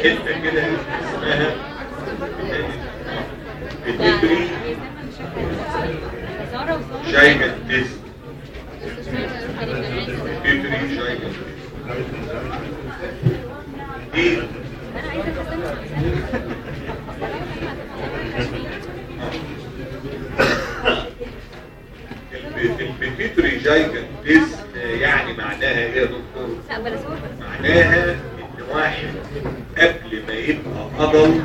حته كده اسمها بتدري جايجانتيزم بتدري جايجانتيزم دي البيتري جايجانتيزم يعني معناها ايه يا دكتور؟ معناها ان واحد قبل ما يبقى أضل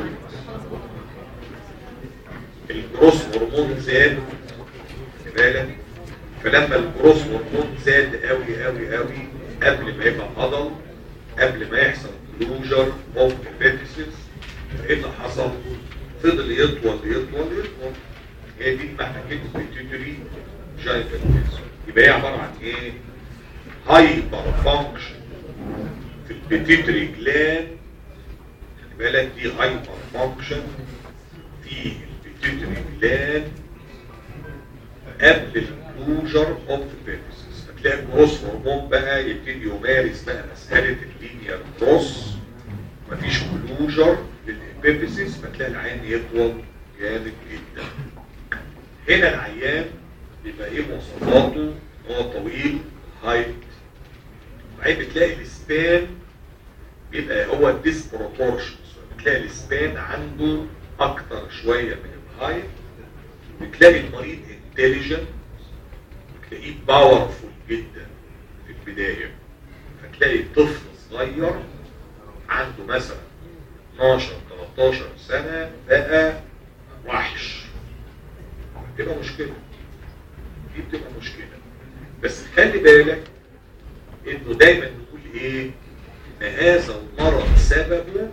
الجروس هرمون زاد خلي بالك فلما الجروس هرمون زاد قوي قوي قوي قبل ما يبقى أضل قبل ما يحصل كلوجر اوف الفيتسز ايه اللي حصل؟ فضل يطول يطول يطول هي دي معنى كلمه بيتيوتري جايجانتيزم يبقى هي عباره عن ايه؟ هايبر فانكشن في البيتيتري جلاند خلي بالك دي هايبر فانكشن في البيتيتري جلاند قبل الكلوجر اوف البيتسز فتلاقي الجروس هرمون بقى يبتدي يمارس بقى مساله اللينير كروس مفيش كلوجر للبيبسيس فتلاقي العين يطول جامد جدا هنا العيان بيبقى ايه مواصفاته ان هو طويل هايت وبعدين بتلاقي الاسبان بيبقى هو ديسبروبورشنز بتلاقي الاسبان عنده اكتر شويه من الهايت بتلاقي المريض انتليجنت بتلاقيه باورفول جدا في البدايه فتلاقي طفل صغير عنده مثلا 12 13 سنه بقى وحش بتبقى مشكله دي بتبقى مشكله بس خلي بالك انه دايما نقول ايه ان هذا المرض سببه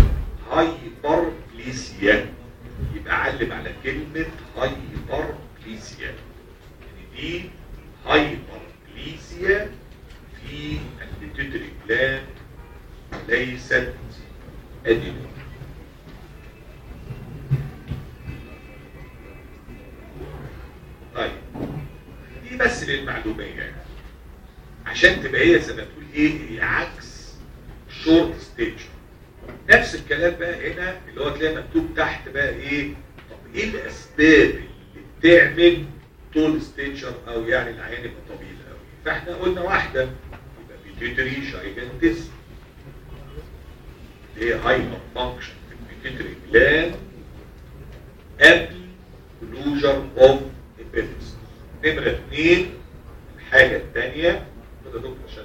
هايبربليسيا يبقى علم على كلمة هايبربليسيا يعني دي هايبربليسيا في البيتوتري جلاند ليست ادينو طيب دي بس للمعلومية يعني. عشان تبقى هي زي ما تقول ايه هي عكس شورت ستيج نفس الكلام بقى هنا اللي هو تلاقي مكتوب تحت بقى ايه طب ايه الاسباب اللي بتعمل طول ستيتشر او يعني العيان يبقى طويل قوي فاحنا قلنا واحده يبقى بيتيتري جايجانتس اللي هي هايبر فانكشن في البيتيتري جلاند قبل كلوجر اوف البيتس نمره اثنين الحاجه الثانيه كده دكتور عشان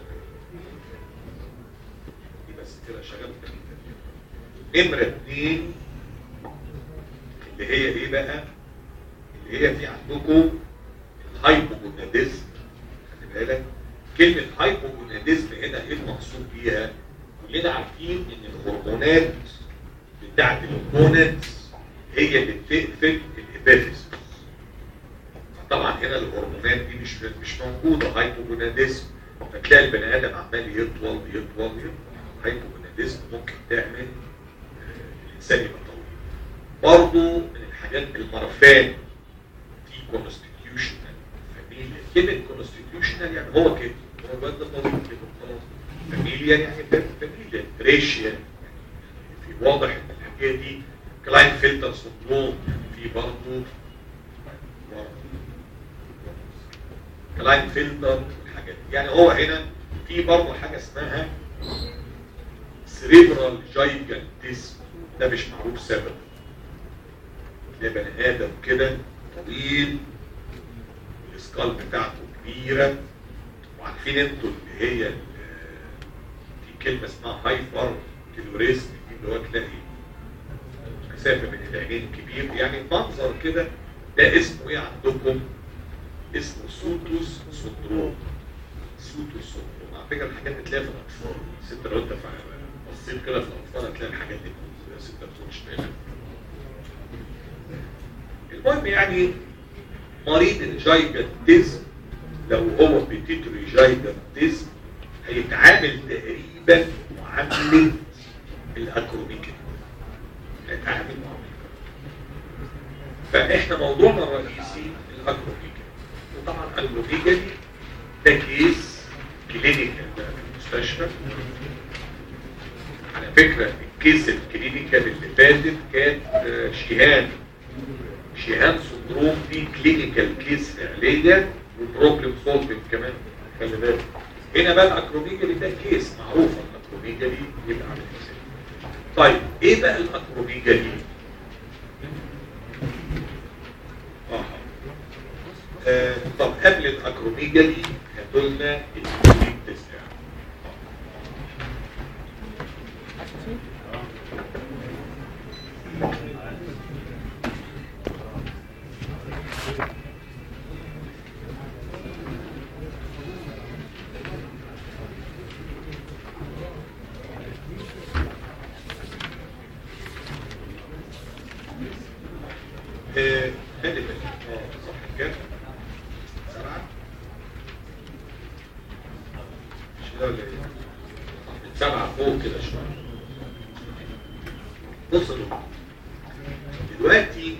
دي بس كده شغال نمرة اتنين اللي هي ايه بقى اللي هي في عندكم الهايبوجوناديزم خلي بالك كلمة هايبوجوناديزم هنا ايه المقصود بيها كلنا عارفين ان الهرمونات بتاعت الهرمونات هي اللي بتقفل الابيفيس طبعا هنا الهرمونات دي مش مش موجودة هايبوجوناديزم فتلاقي البني ادم عمال يطول يطول يطول هايبوجوناديزم ممكن تعمل الانسان يبقى طويل برضه من الحاجات المرفان في كونستيتيوشنال فاميليا كلمه كونستيتيوشنال يعني هو كده هو الواد ده طويل كده خلاص فاميليا يعني فاميليا ريشيا في واضح ان الحكايه دي كلاين فلتر سندروم في برضه كلاين فلتر والحاجات دي يعني هو هنا في برضه حاجه اسمها سريبرال جايجانتيزم ده مش معروف سبب ده بني ادم كده طويل السكال بتاعته كبيره وعارفين انتوا اللي هي في كلمه اسمها هايبر تيلوريزم اللي هو تلاقي مسافه بين العينين كبير يعني منظر كده ده اسمه ايه عندكم؟ اسمه سوتوس سندروم سوتوس سندروم على فكره الحاجات دي تلاقيها في الاطفال بس انت لو انت بصيت كده في الاطفال هتلاقي الحاجات دي موجوده بس انت ما بتقولش بالك المهم يعني مريض الجايجانتيزم لو هو بيتيتري جايجانتيزم هيتعامل تقريبا معامله الاكروميكال هيتعامل معامله فاحنا موضوعنا الرئيسي الاكروميكال وطبعا الاكروميكال ده كيس كلينيكال بقى في المستشفى على فكرة الكيس الكلينيكال اللي فاتت كانت آه، شيهان شيهان سندروم دي كلينيكال كيس فعليا وبروبلم سولفنج كمان خلي بالك هنا بقى الاكروميجالي ده كيس معروفه الاكروميجالي يبقى عامل ازاي طيب ايه بقى الاكروميجالي آه. آه طب قبل الاكروميجالي هاتوا لنا الكلينيك تسعه آه، خلي بالك اه صح كده سبعة مش كده ولا ايه؟ سبعة فوق كده شوية بص يا دكتور. دلوقتي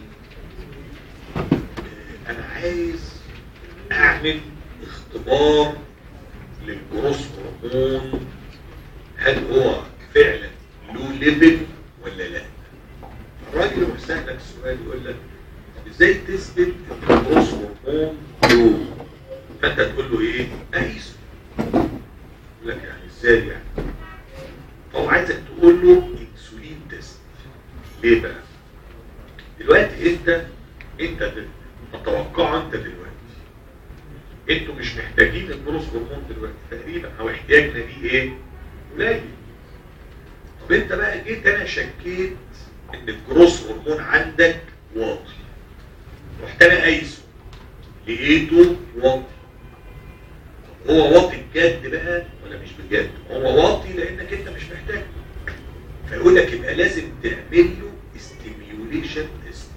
آه، انا عايز اعمل اختبار للجروس هرمون هل هو فعلا له ليفل ولا لا الراجل لما يسألك السؤال يقول لك طب ازاي تثبت ان الجروس هرمون له فانت تقول له ايه اقيسه يقول لك يعني ازاي يعني فهو عايزك تقول له انسولين تيست ليه بقى دلوقتي انت انت تتوقع انت دلوقتي انتوا مش محتاجين الجروس هرمون دلوقتي تقريبا او احتياجنا ليه ايه قليل طب انت بقى جيت انا شكيت ان الجروس هرمون عندك واطي رحت انا قايسه لقيته واطي طب هو واطي بجد بقى ولا مش بجد هو واطي لانك انت مش محتاجه فيقول لك يبقى لازم تعمل له ستيميوليشن تيست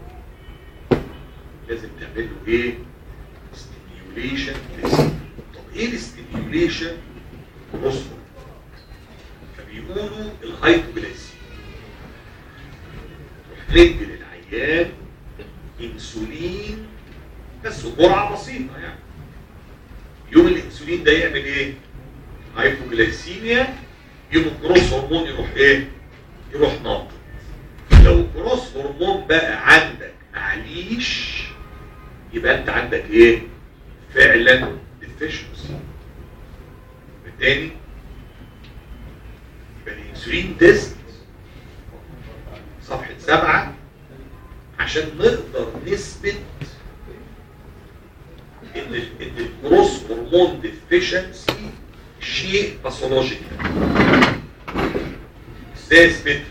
لازم تعمل له ايه ستيميوليشن تيست طب ايه الستيميوليشن بصوا فبيقولوا الهايبوجليسيميا ندي للعيان انسولين بس جرعه بسيطه يعني يوم الانسولين ده يعمل ايه هايبوجلايسيميا يوم الجروس هرمون يروح ايه يروح ناطط لو الجروس هرمون بقى عندك معليش يبقى انت عندك ايه فعلا ديفيشنسي بالتالي يبقى الانسولين تيست صفحة سبعة عشان نقدر نثبت ان ال- ان الجروس هرمون ديفيشنسي شيء باثولوجيكال ازاي اثبتها؟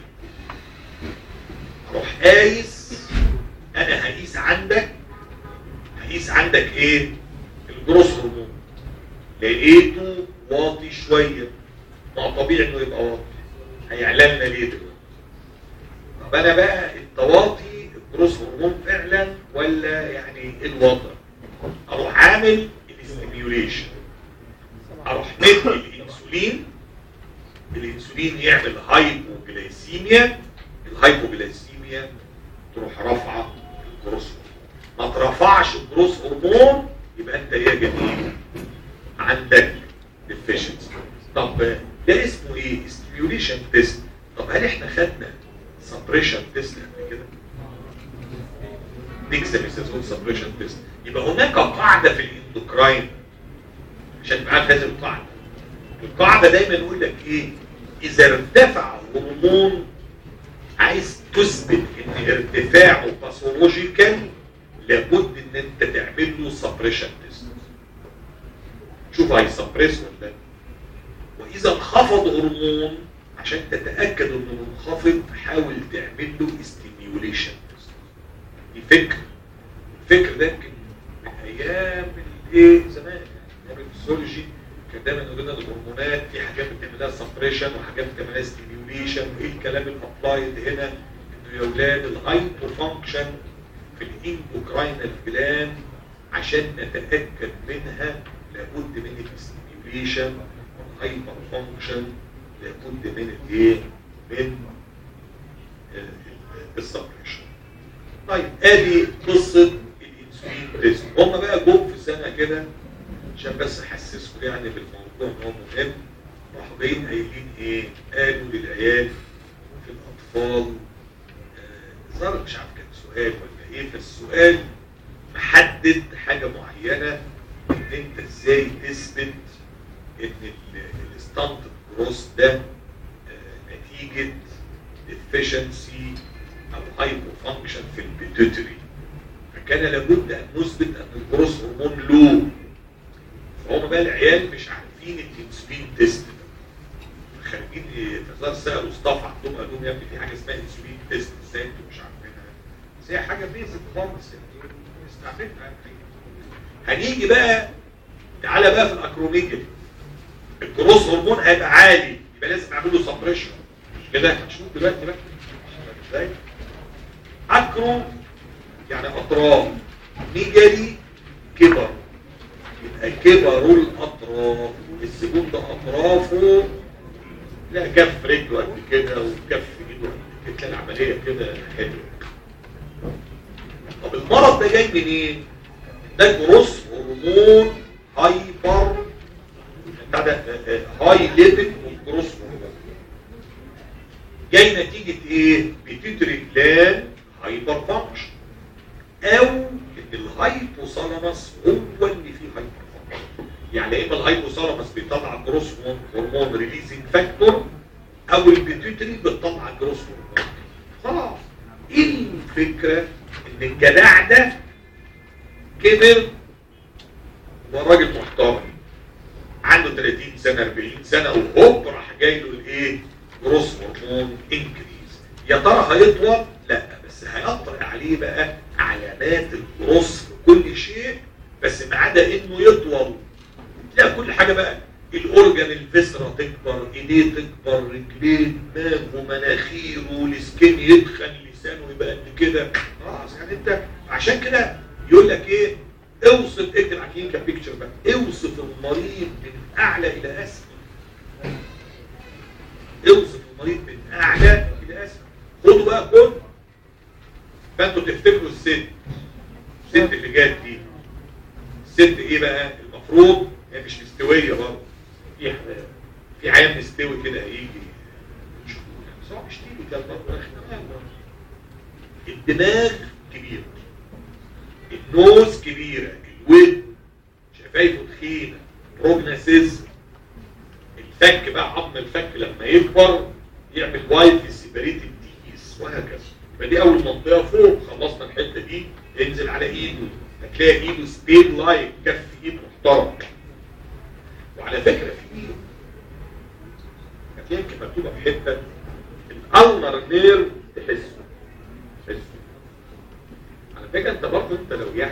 اروح قايس انا هقيس عندك هقيس عندك ايه؟ الجروس هرمون لقيته واطي شويه ما طبيعي انه يبقى واطي هيعلمنا ليه دلوقتي طب انا بقى التواطي الجروس هرمون فعلا ولا يعني ايه الوضع اروح عامل الاستيميوليشن اروح ندي الانسولين الانسولين يعمل هايبوجلايسيميا الهايبوجلايسيميا تروح رافعه الجروس هرمون ما ترفعش الجروس هرمون يبقى انت يا جميل عندك deficiency طب ده اسمه ايه ستيميوليشن تيست طب هل احنا خدنا سبريشن تيست قبل كده ديكساميثازون سبريشن تيست يبقى هناك قاعده في الاندوكراين عشان تبقى عارف هذه القاعده القاعده دايما يقول لك ايه اذا ارتفع هرمون عايز تثبت ان ارتفاعه باثولوجيكال لابد ان انت تعمل له سبريشن تيست شوف هيسبريس ولا لا واذا انخفض هرمون عشان تتاكد انه منخفض حاول تعمل له ستيميوليشن دي فكر الفكر ده يمكن من ايام الايه زمان ايام الفسيولوجي كان دايما يقول لنا الهرمونات في حاجات بتعملها سبريشن وحاجات بتعملها ستيميوليشن وايه الكلام الابلايد هنا انه يا اولاد الهايبو فانكشن في الاندوكراينال جلاند عشان نتاكد منها لابد من الاستيميوليشن والهايبر فانكشن لابد من الايه؟ من السبريشن طيب ادي قصه الانسولين تيست هم بقى جم في سنه كده عشان بس احسسكم يعني بالموضوع ان هو مهم راحوا جايين قايلين ايه؟ قالوا للعيال الاطفال آه، ظهر مش عارف كان سؤال ولا ايه فالسؤال محدد حاجه معينه ان انت ازاي تثبت ان الستانت جروس ده آه، نتيجه efficiency او هايبو فانكشن في البيتوتري فكان لابد ان نثبت ان الجروس هرمون لو فهم بقى العيال مش عارفين الانسولين تيست ده خارجين فزار سالوا اصطفى عندهم قال لهم يا ابني في حاجه اسمها انسولين تيست ازاي انتوا مش عارفينها بس هي حاجه بيزك خالص يعني استعملها هنيجي بقى تعالى بقى في الاكروميجل الجروس هرمون هيبقى عالي يبقى لازم اعمل له سبريشن مش كده هنشوف دلوقتي بقى ازاي اكرو يعني اطراف ميجالي كبر يبقى كبروا الاطراف الزبون ده اطرافه لا كف رجله قد كده وكف ايده قد كده تلاقي العمليه كده حلوه طب المرض ده جاي منين؟ ده جروس هرمون هايبر بتاع ده هاي ليفل جروس هرمون جاي نتيجة ايه؟ بيتيتري جلان هايبر فانكشن او ان الهايبوثالاموس هو اللي فيه هايبر فانكشن يعني يا اما الهايبوثالاموس بيطلع جروس هرمون ريليزنج فاكتور او البيتيتري بتطلع جروس هرمون خلاص ايه الفكرة ان الجدع ده كبر وراجل محترم عنده 30 سنة 40 سنة وهوب راح جاي له الايه جروس هرمون انكريز يا ترى هيطول لا بس هيطرق عليه بقى علامات الجروس في كل شيء بس ما عدا انه يطول لا كل حاجة بقى الاورجن الفسرة تكبر ايديه تكبر رجليه دماغه مناخيره السكين يدخل لسانه يبقى قد كده خلاص يعني انت عشان كده يقول لك ايه اوصف اكتب على الكلينيكال بيكتشر بقى اوصف المريض من اعلى الى اسفل اوصف المريض من اعلى الى اسفل خدوا بقى كل فانتوا تفتكروا الست الست اللي جات دي الست ايه بقى المفروض هي مش مستويه برضه في في عيان مستوي كده هيجي بس هو مش تيجي كده برضه الدماغ كبير النوز كبيرة الود شفايفه تخينة بروجناسيزم الفك بقى عظم الفك لما يكبر يعمل وايت سيبريتد ديز وهكذا يبقى دي اول منطقة فوق خلصنا الحتة دي ينزل على ايده هتلاقي ايده سبين لايك كف ايد محترم وعلى فكرة في هتلاقي يمكن مكتوبة في حتة الالنر نير تحسه تحسه على فكرة انت برضه انت لو يعني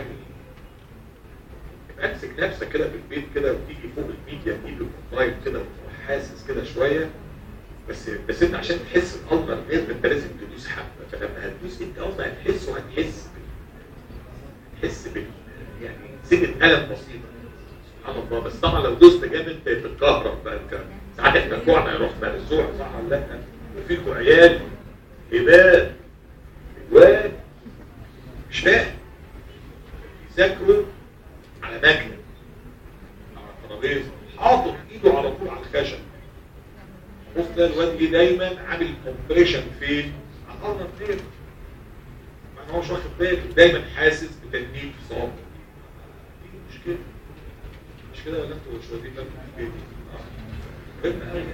امسك نفسك كده في البيت كده وتيجي فوق الميديا تجيب الموبايل كده وتروح حاسس كده شوية بس بس انت عشان تحس الالنر نير انت لازم تدوس حبة فلما هتدوس انت اصلا هتحس وهتحس هتحس بال يعني سنة ألم بسيطة سبحان الله بس طبعا لو دوست جامد بتتكهرب بقى انت ساعات احنا جوعنا يروح مرزوع صح ولا لا وفيكم عيال هبال واد مش فاهم يذاكروا على مكنه على الترابيزه حاطط ايده على طول على الخشب بص ده الواد جه دايما عامل كومبريشن فين؟ على الارض فين؟ ما هوش واخد باله دايما حاسس بتنميل في صوابعه دي مشكله مش كده ولا انتوا مش واخدين بالكم في البيت؟ مهم قوي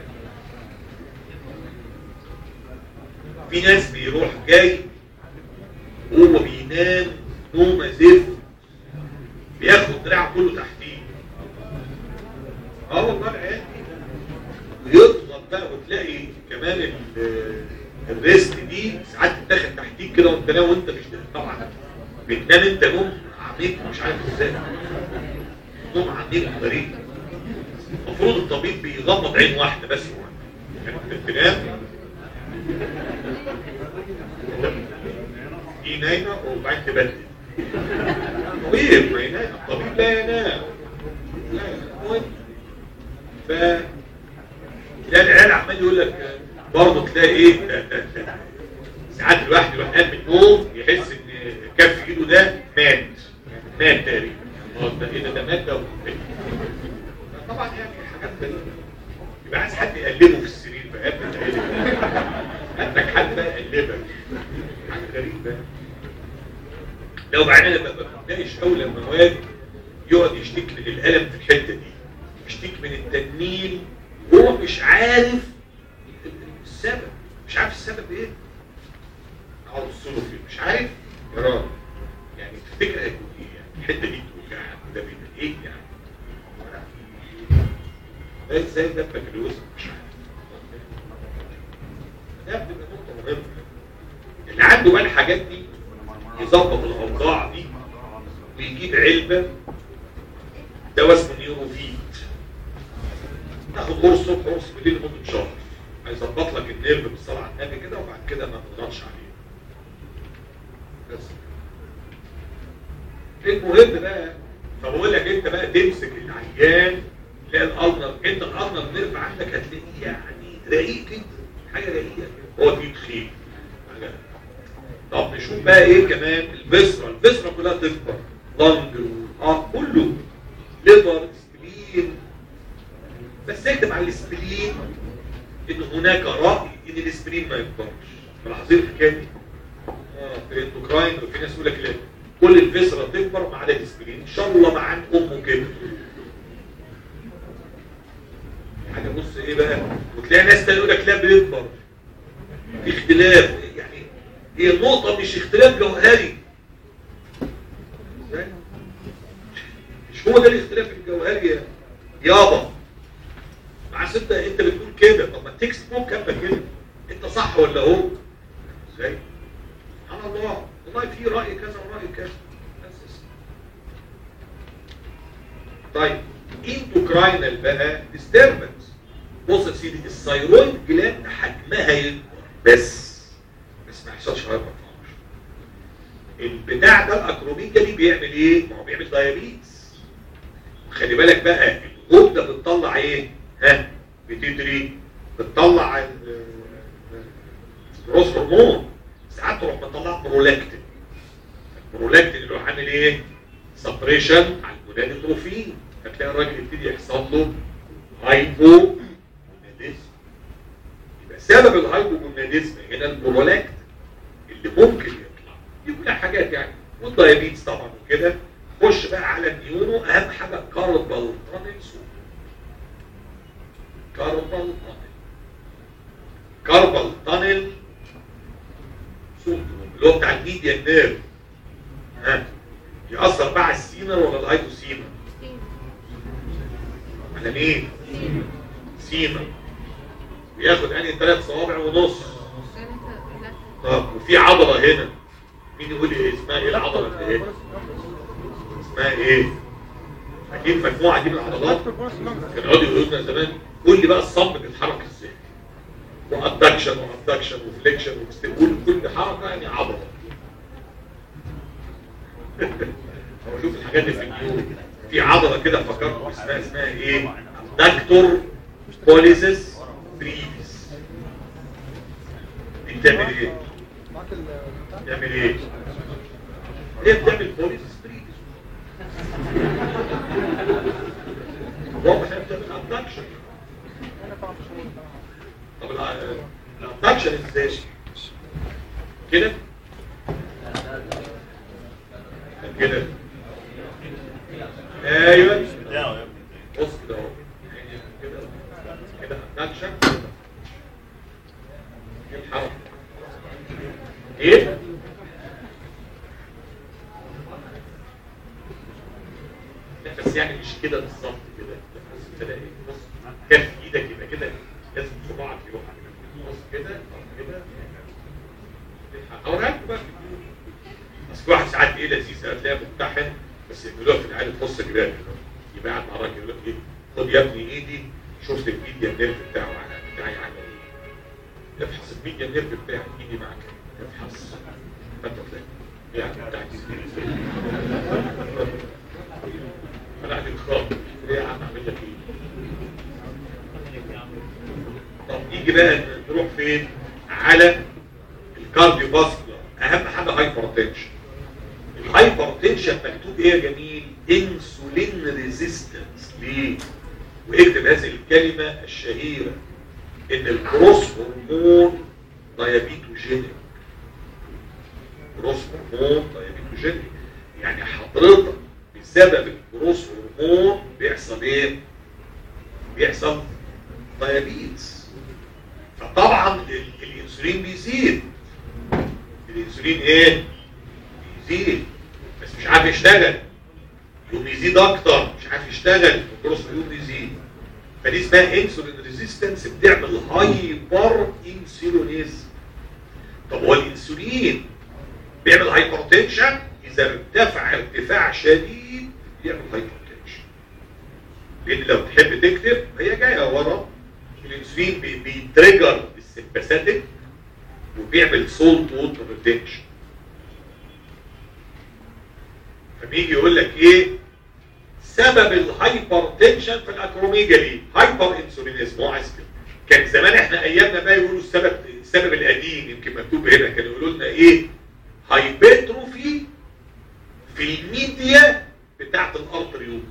في ناس بيروح جاي وهو بينام نومة زفت بياخد دراعه كله تحتيه اه والله العيال دي ويضغط بقى وتلاقي كمان ال- الريست دي ساعات تتاخد تحتيك كده وانت نايم وانت مش طبعا بتنام انت نوم عميق مش عارف ازاي نوم عميق غريب المفروض الطبيب بيغمض عين واحده بس هو يعني انت بتنام دي نايمة وبعدين تبدل طبيب ما ينام الطبيب لا ينام لا ينام ف تلاقي العيال عمال يقول لك برضه تلاقي ايه ده- ده- ده. ساعات الواحد يروح قام من النوم يحس ان كف ايده ده مات مات تقريبا خلاص ده ايه ده ده مات ده ولا إيه؟ طبعا يعني حاجات غريبه يبقى عايز حد يقلبه في السرير فقابل عندك حد بقى يقلبك حاجه غريبه لو بعدين ما بتلاقيش قوي لما واد يقعد يشتكي من الالم في الحته دي يشتكي من التنميل وهو مش عارف السبب مش عارف السبب ايه اقعد له فيه مش عارف يا راجل يعني تفتكر هيكون ايه يعني الحته دي توجع ده بيبقى ايه يعني ده ازاي ده بكالوريوس مش عارف ده بتبقى نقطه مهمه اللي عنده بقى الحاجات دي يظبط الاوضاع دي ويجيب علبه دواء اسمه نيوروفيت تاخد قرص الصبح قرص بالليل لمده شهر هيظبط لك النيرف بالصلاه على النبي كده وبعد كده ما تضغطش عليه بس المهم بقى فبقول لك انت بقى تمسك العيان تلاقي الالنر انت الالنر نيرف عندك هتلاقيه يعني رقيق جدا حاجه رقيقه هو فيه تخين حاجه طب نشوف بقى ايه كمان البسرة البسرة كلها تكبر لنج اه كله ليفر سبلين بس اكتب على السبلين ان هناك رأي ان السبلين ما يكبرش ملاحظين الحكايه دي اه في الاندوكراين وفي ناس يقول لك لا كل البسرة تكبر ما عدا السبلين ان شاء الله ما عند امه كده حاجه بص ايه بقى وتلاقي ناس تانية يقول لك لا بيكبر في اختلاف يعني هي النقطة مش اختلاف جوهري ازاي؟ مش هو ده الاختلاف الجوهري يا يابا مع انت انت بتقول كده طب ما التكست بوك كاتبه كده انت صح ولا هو ازاي سبحان الله والله في راي كذا وراي كذا بس طيب انتوكراينال بقى ديستربنس بص يا سيدي الثيرويد جلاند حجمها يكبر بس بس ما يحصلش هايبر البتاع ده الاكروميجالي بيعمل ايه؟ ما هو بيعمل دايابيتس خلي بالك بقى الغده بتطلع ايه؟ ها بتدري بتطلع الجروس هرمون ساعات تروح مطلع برولاكتين البرولاكتين اللي هو عامل ايه؟ سبريشن على الجونادوتروفين هتلاقي الراجل يبتدي يحصل له هايبو يبقى سبب الهايبوجوناديزم هنا البرولاكت اللي ممكن يطلع دي كلها حاجات يعني والدايابيتس طبعا وكده خش بقى على النيورو اهم حاجه كاربال تانل كاربال تانل كاربال تانل اللي هو بتاع الميديا نيرف ها يأثر بقى على السينر ولا الهايدوسينر على مين؟ سينر بياخد انهي ثلاث صوابع ونص طب وفي عضلة هنا مين يقول لي اسمها ايه العضلة اللي هنا اسمها ايه اكيد مجموعة دي من العضلات كانوا يقعدوا يقولوا لنا زمان قول لي بقى الصمت بيتحرك ازاي وابدكشن وابدكشن وفليكشن وكل كل حركة يعني عضلة هو شوف الحاجات اللي في النيو في عضلة كده فكرت اسمها اسمها ايه دكتور بوليسيس بريفيس دي بتعمل ايه بتعمل ايه هي بتعمل بوليسيس بريفيس واضح هي بتعمل ابدكشن طب الابدكشن ازاي كده كده ايوه بص كده اهو كده كده ابدكشن ايه الحركه ايه بس يعني مش كده بالظبط كده بص كده ايه بص كف ايدك يبقى كده لازم صباعك يروح على بص كده أو كده اوريها لكم بقى بس في واحد ساعات ايه لذيذ هتلاقيه ممتحن بس يعملوها في العيال تبص كده يبقى قاعد مع الراجل يقول لك ايه خد يا ابني ايدي شفت الميديا النيرف بتاعه على بتاعي عامل ايه افحص الميديا النيرف بتاعي ايدي معاك افحص فانت تلاقي يعني بتاعت انا عليك خاطر ايه يا عم اعمل لك ايه طب نيجي بقى نروح فين على الكارديو فاسكولار اهم حاجه هايبرتنشن الهايبرتنشن مكتوب ايه يا جميل انسولين ريزيستنس ليه واكتب هذه الكلمه الشهيره ان الجروس هرمون دايابيتوجينيك جروس هرمون دايابيتوجينيك يعني حضرتك بسبب الجروس هرمون بيحصل ايه؟ بيحصل دايابيتس فطبعا ال- الانسولين بيزيد الانسولين ايه؟ بيزيد بس مش عارف يشتغل يقوم يزيد اكتر مش عارف يشتغل الجروس هرمون يزيد فدي اسمها انسولين ريزيستنس بتعمل هايبر انسولينيزم طب هو الانسولين بيعمل هايبرتنشن اذا ارتفع ارتفاع شديد يعمل هايبرتنشن لان لو تحب تكتب هي جايه ورا الانسولين بي- بيتريجر السمباثيك وبيعمل سولت ووتر ريتنشن فبيجي يقول لك ايه سبب الهايبر تنشن في الاكروميجالي هايبر انسولينيزم هو عايز كده كان زمان احنا ايامنا بقى يقولوا السبب السبب القديم يمكن مكتوب هنا كانوا يقولوا لنا ايه هايبرتروفي في الميديا بتاعت الارتريوم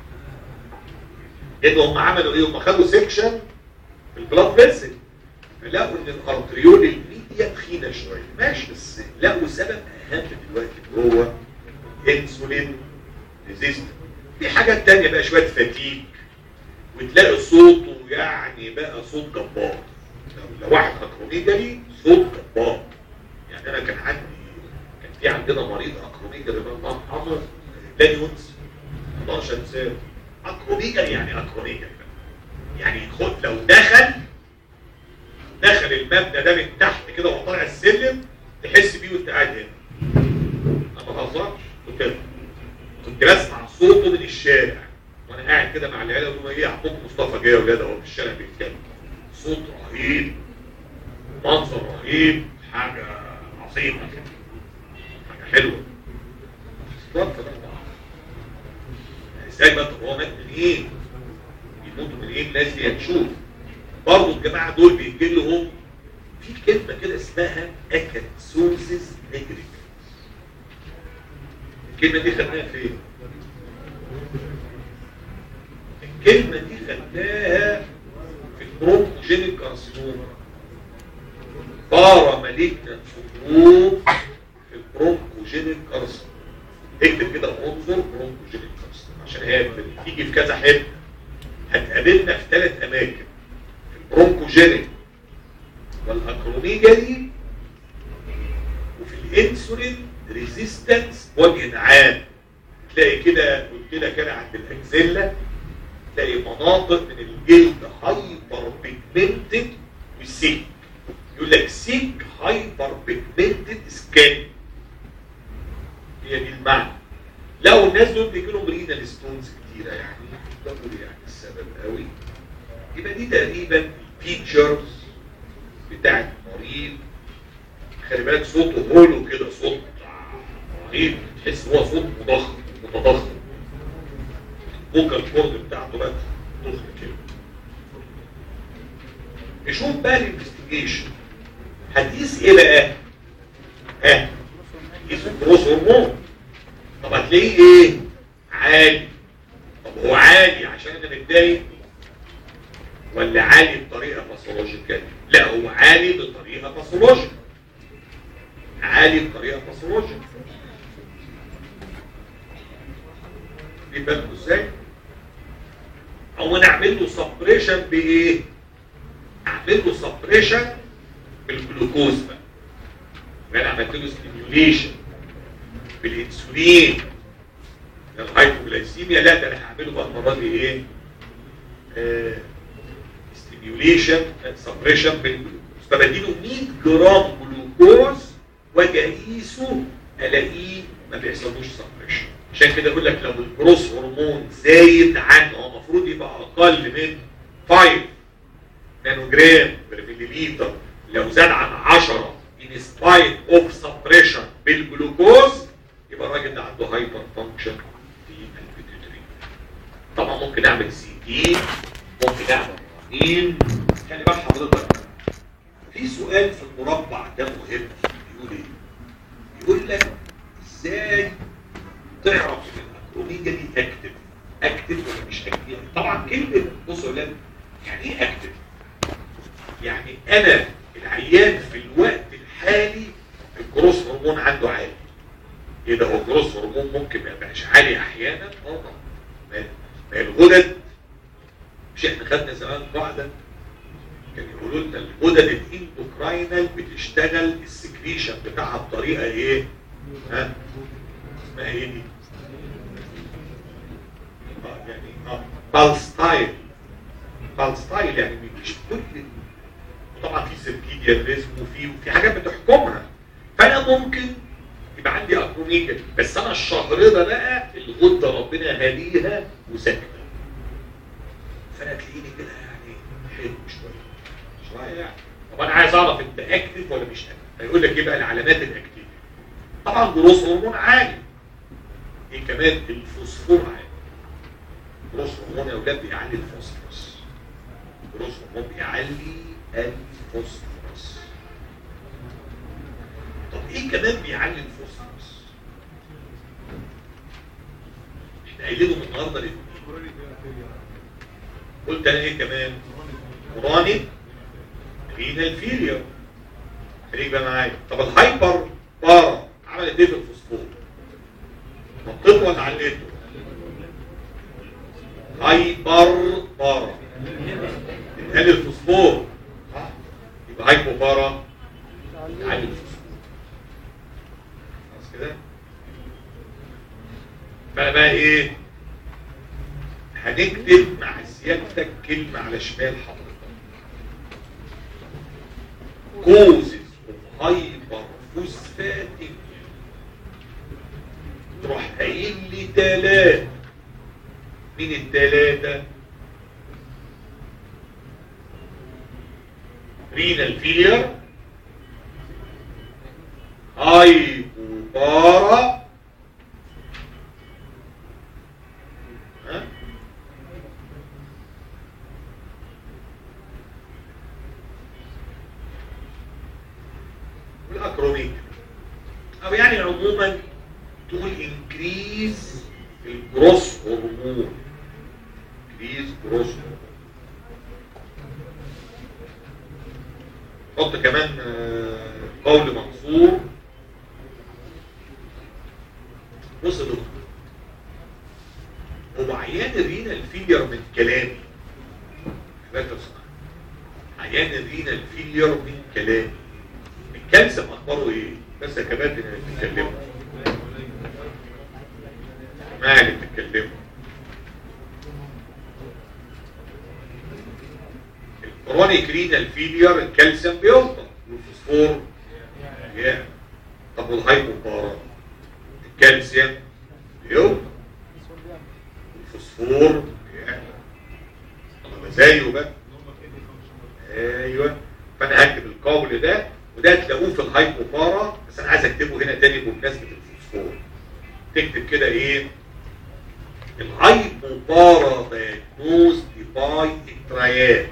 ان هم عملوا ايه هم خدوا سيكشن في البلاد فيسل فلقوا ان الارتريول الميديا تخينه شويه ماشي بس لقوا سبب اهم دلوقتي هو انسولين ريزيستنت في حاجات تانية بقى شويه فتيج وتلاقي صوته يعني بقى صوت جبار لو لو واحد اكروميجالي صوت جبار يعني انا كان عندي كان في عندنا مريض اكروميجالي بقى حافظ لا ينسى 11 سنه اكروميجالي يعني اكروميجالي يعني خد لو دخل دخل المبنى ده من تحت كده وطالع السلم تحس بيه وانت قاعد هنا انا ما بهزرش كنت كنت بسمع صوته من الشارع وانا قاعد كده مع العيله يقولوا ايه اخوك مصطفى جاي يا ولاد اهو في الشارع بيتكلم صوت رهيب منظر رهيب حاجه عظيمه كده حاجه حلوه اتفضل بقى. ازاي بقى طب هو مات من ايه؟ يموتوا من ايه الناس دي هتشوف برضه الجماعه دول بيجي لهم في كلمه كده اسمها اكاتسوزيس نيجريكس الكلمه دي خدناها فين؟ الكلمه دي خدناها في البروموجينيك كارسينوما بارا مالجنا فروق في البروموجينيك كارسينوما اكتب كده انظر بروموجينيك كارسينوما عشان هي بتيجي في كذا حته هتقابلنا في ثلاث اماكن البرونكوجينيك والاكروميجالي وفي الانسولين ريزيستنس بوجه عام تلاقي كده قلت لك كده عند الاكزيلا تلاقي مناطق من الجلد هايبر بيجمنتد وسيك يقول لك سيك هايبر بيجمنتد سكين هي دي المعنى لو الناس دول بيجي لهم رينال ستونز كتيره يعني ده بقول يعني السبب قوي يبقى دي تقريبا الفيتشرز بتاعت المريض خلي بالك صوته هولو كده صوت رهيب تحس ان هو صوت مضخم متضخم الفوكال كورد بتاعته بقى ضخم كده نشوف بقى الانفستيجيشن هتقيس ايه بقى؟ ها هتقيس الجروس هرمون طب هتلاقيه ايه؟ عالي طب هو عالي عشان انا متضايق ولا عالي بطريقه باثولوجيكال لا هو عالي بطريقه باثولوجيكال عالي بطريقه باثولوجيكال دي بالكم ازاي او نعمل له سبريشن بايه اعمل له سبريشن بالجلوكوز بقى يبقى انا عملت له ستيميوليشن بالانسولين الهايبوجلايسيميا لا ده انا هعمله بقى المره دي ايه آه ستيميوليشن سبريشن بالجلوكوز فبديله 100 جرام جلوكوز واجي اقيسه الاقيه ما بيحصلوش سبريشن عشان كده اقول لك لو الجروس هرمون زايد عنه هو المفروض يبقى اقل من 5 نانو جرام بر مليليتر لو زاد عن 10 in spite of suppression بالجلوكوز يبقى الراجل ده عنده هايبر فانكشن في البيتيوتري طبعا ممكن اعمل سي تي ممكن اعمل رنين خلي بال حضرتك في سؤال في المربع ده مهم يقول ايه؟ يقول لك ازاي تعرف ان الاكروميجا دي اكتف اكتف ولا مش اكتف طبعا كلمه بصوا يا ولاد يعني ايه اكتف؟ يعني انا العيان في الوقت الحالي الجروس هرمون عنده عالي ايه ده هو الجروس هرمون ممكن ما يبقاش عالي احيانا اه طبعا ما ما هي الغدد مش احنا خدنا زمان قاعده كان يقولوا لنا الغدد الاندوكراينال بتشتغل السكريشن بتاعها بطريقه ايه؟ ها؟ اسمها ايه دي؟ اه يعني اه بالستايل بالستايل يعني مش كل وطبعا في سيركيديان ريزم وفي وفي حاجات بتحكمها فانا ممكن يبقى عندي اكروميجا بس انا الشهر ده بقى الغده ربنا هديها وساكته فانا تلاقيني كده يعني حلو شويه شويه يعني طب انا عايز اعرف انت اكتف ولا مش اكتف هيقول لك ايه بقى العلامات الاكتف طبعا جروس هرمون عالي ايه كمان الفوسفور عالي جروس هرمون يا اولاد بيعلي الفوسفورس جروس هرمون بيعلي الفوسفورس طب ايه كمان بيعلي الفوسفورس احنا قايلينهم النهارده الاثنين قلت انا ايه كمان قراني رينال فيلير خليك بقى معايا طب الهايبر بارا عملت ايه في الفوسفور نطيته ولا عليته هايبر بارا انقال الفوسفور صح يبقى هايبو بارا يعلي الفوسفور خلاص كده فانا بقى ايه هنكتب مع سيادتك كلمة على شمال حضرتك كوزز اوف هايبر فوسفاتيك تروح قايل لي تلاتة مين التلاتة؟ رينال فيلير هايبوبارا ها والاكروميك او يعني عموما تقول انكريز الجروس هرمون انكريز جروس هرمون حط كمان آه، قول منصور بص يا دكتور هو عيان الرينال فيلير من كلامي خلي بالك لو سمحت. عيان الرينال فيلير من كلامي الكالسيوم اخباره ايه بس يا كباتن اللي بتتكلموا ما اللي بتتكلموا الكرونيك رينال فيلير الكالسيوم بيوطى والفوسفور يعلى طب والهايبوبارا الكالسيوم بيوطى الفوسفور يعلى طب زيه بقى ايوه فانا هكتب القول ده وده تلاقوه في الهايبوبارا بس انا عايز اكتبه هنا تاني بمناسبه الفوسفور تكتب كده ايه الهايبوبارا دايجنوز باي التريات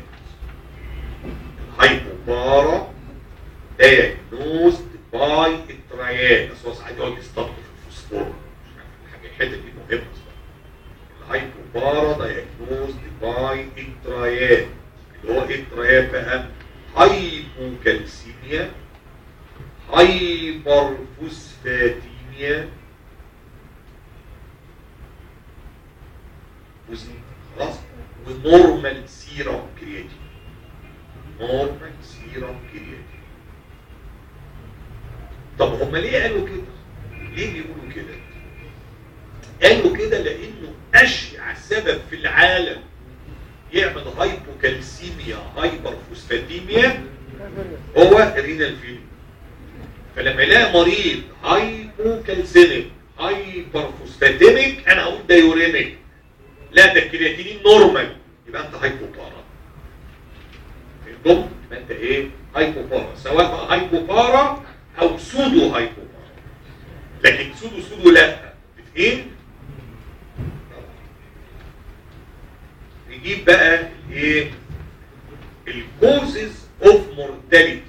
الهايبوبارا دايجنوز باي التريات بس هو ساعات يقعد يستطرد في الفوسفور مش عارف الحاجه الحته دي مهمه اصلا الهايبوبارا دايجنوز باي التريات اللي هو ايه التريات بقى هايبوكالسيميا هايبرفوسفاتيميا وزن خلاص ونورمال سيرم كرياتين نورمال سيرم كرياتين طب هم ليه قالوا كده ليه بيقولوا كده قالوا كده لانه اشيع سبب في العالم يعمل هايبوكالسيميا هايبرفوسفاتيميا هو الرينال فيلم فلما يلاقي مريض هايبوكالسيميك هايبرفوسفاتيميك انا هقول ده يوريميك لا ده الكرياتينين نورمال يبقى انت هايبوبارا فهمتم؟ يبقى انت ايه؟ هايبوبارا سواء بقى هايبوبارا او سودو هايبوبارا لكن سودو سودو لا ايه؟ نجيب بقى ايه؟ الكوزز اوف مورتاليتي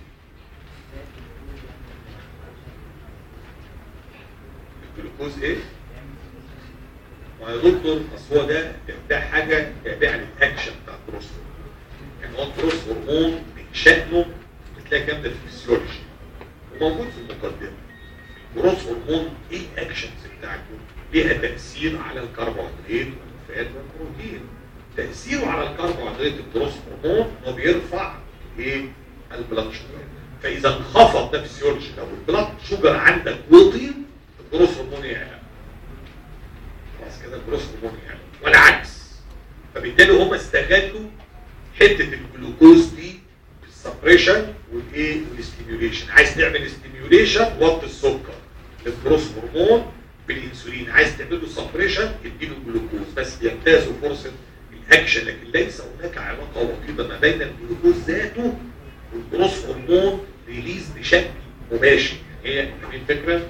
الجلوكوز ايه؟ ما يا دكتور اصل هو ده ده حاجه تابعه للاكشن بتاع الجروس هرمون يعني هو الجروس هرمون من شأنه هتلاقي الكلام ده في الفسيولوجي وموجود في المقدمه الجروث هرمون ايه الاكشنز بتاعته ليها تاثير على الكربوهيدرات والفات والبروتين تاثيره على الكربوهيدرات الجروث هرمون انه بيرفع ايه البلاد شوجر فاذا انخفض ده فسيولوجي لو البلاد شوجر عندك وطي الجروث هرمون يعلى خلاص كده الجروث هرمون يعلى والعكس فبالتالي هم استغلوا حته الجلوكوز دي في السبريشن والايه والاستيميوليشن عايز تعمل استيميوليشن وطي السكر الجروث هرمون بالانسولين عايز تعمل له سبريشن اديله جلوكوز بس بيمتازوا فرصه الاكشن لكن ليس هناك علاقه وطيده ما بين الجلوكوز ذاته والجروث هرمون ريليز بشكل مباشر هي هي الفكره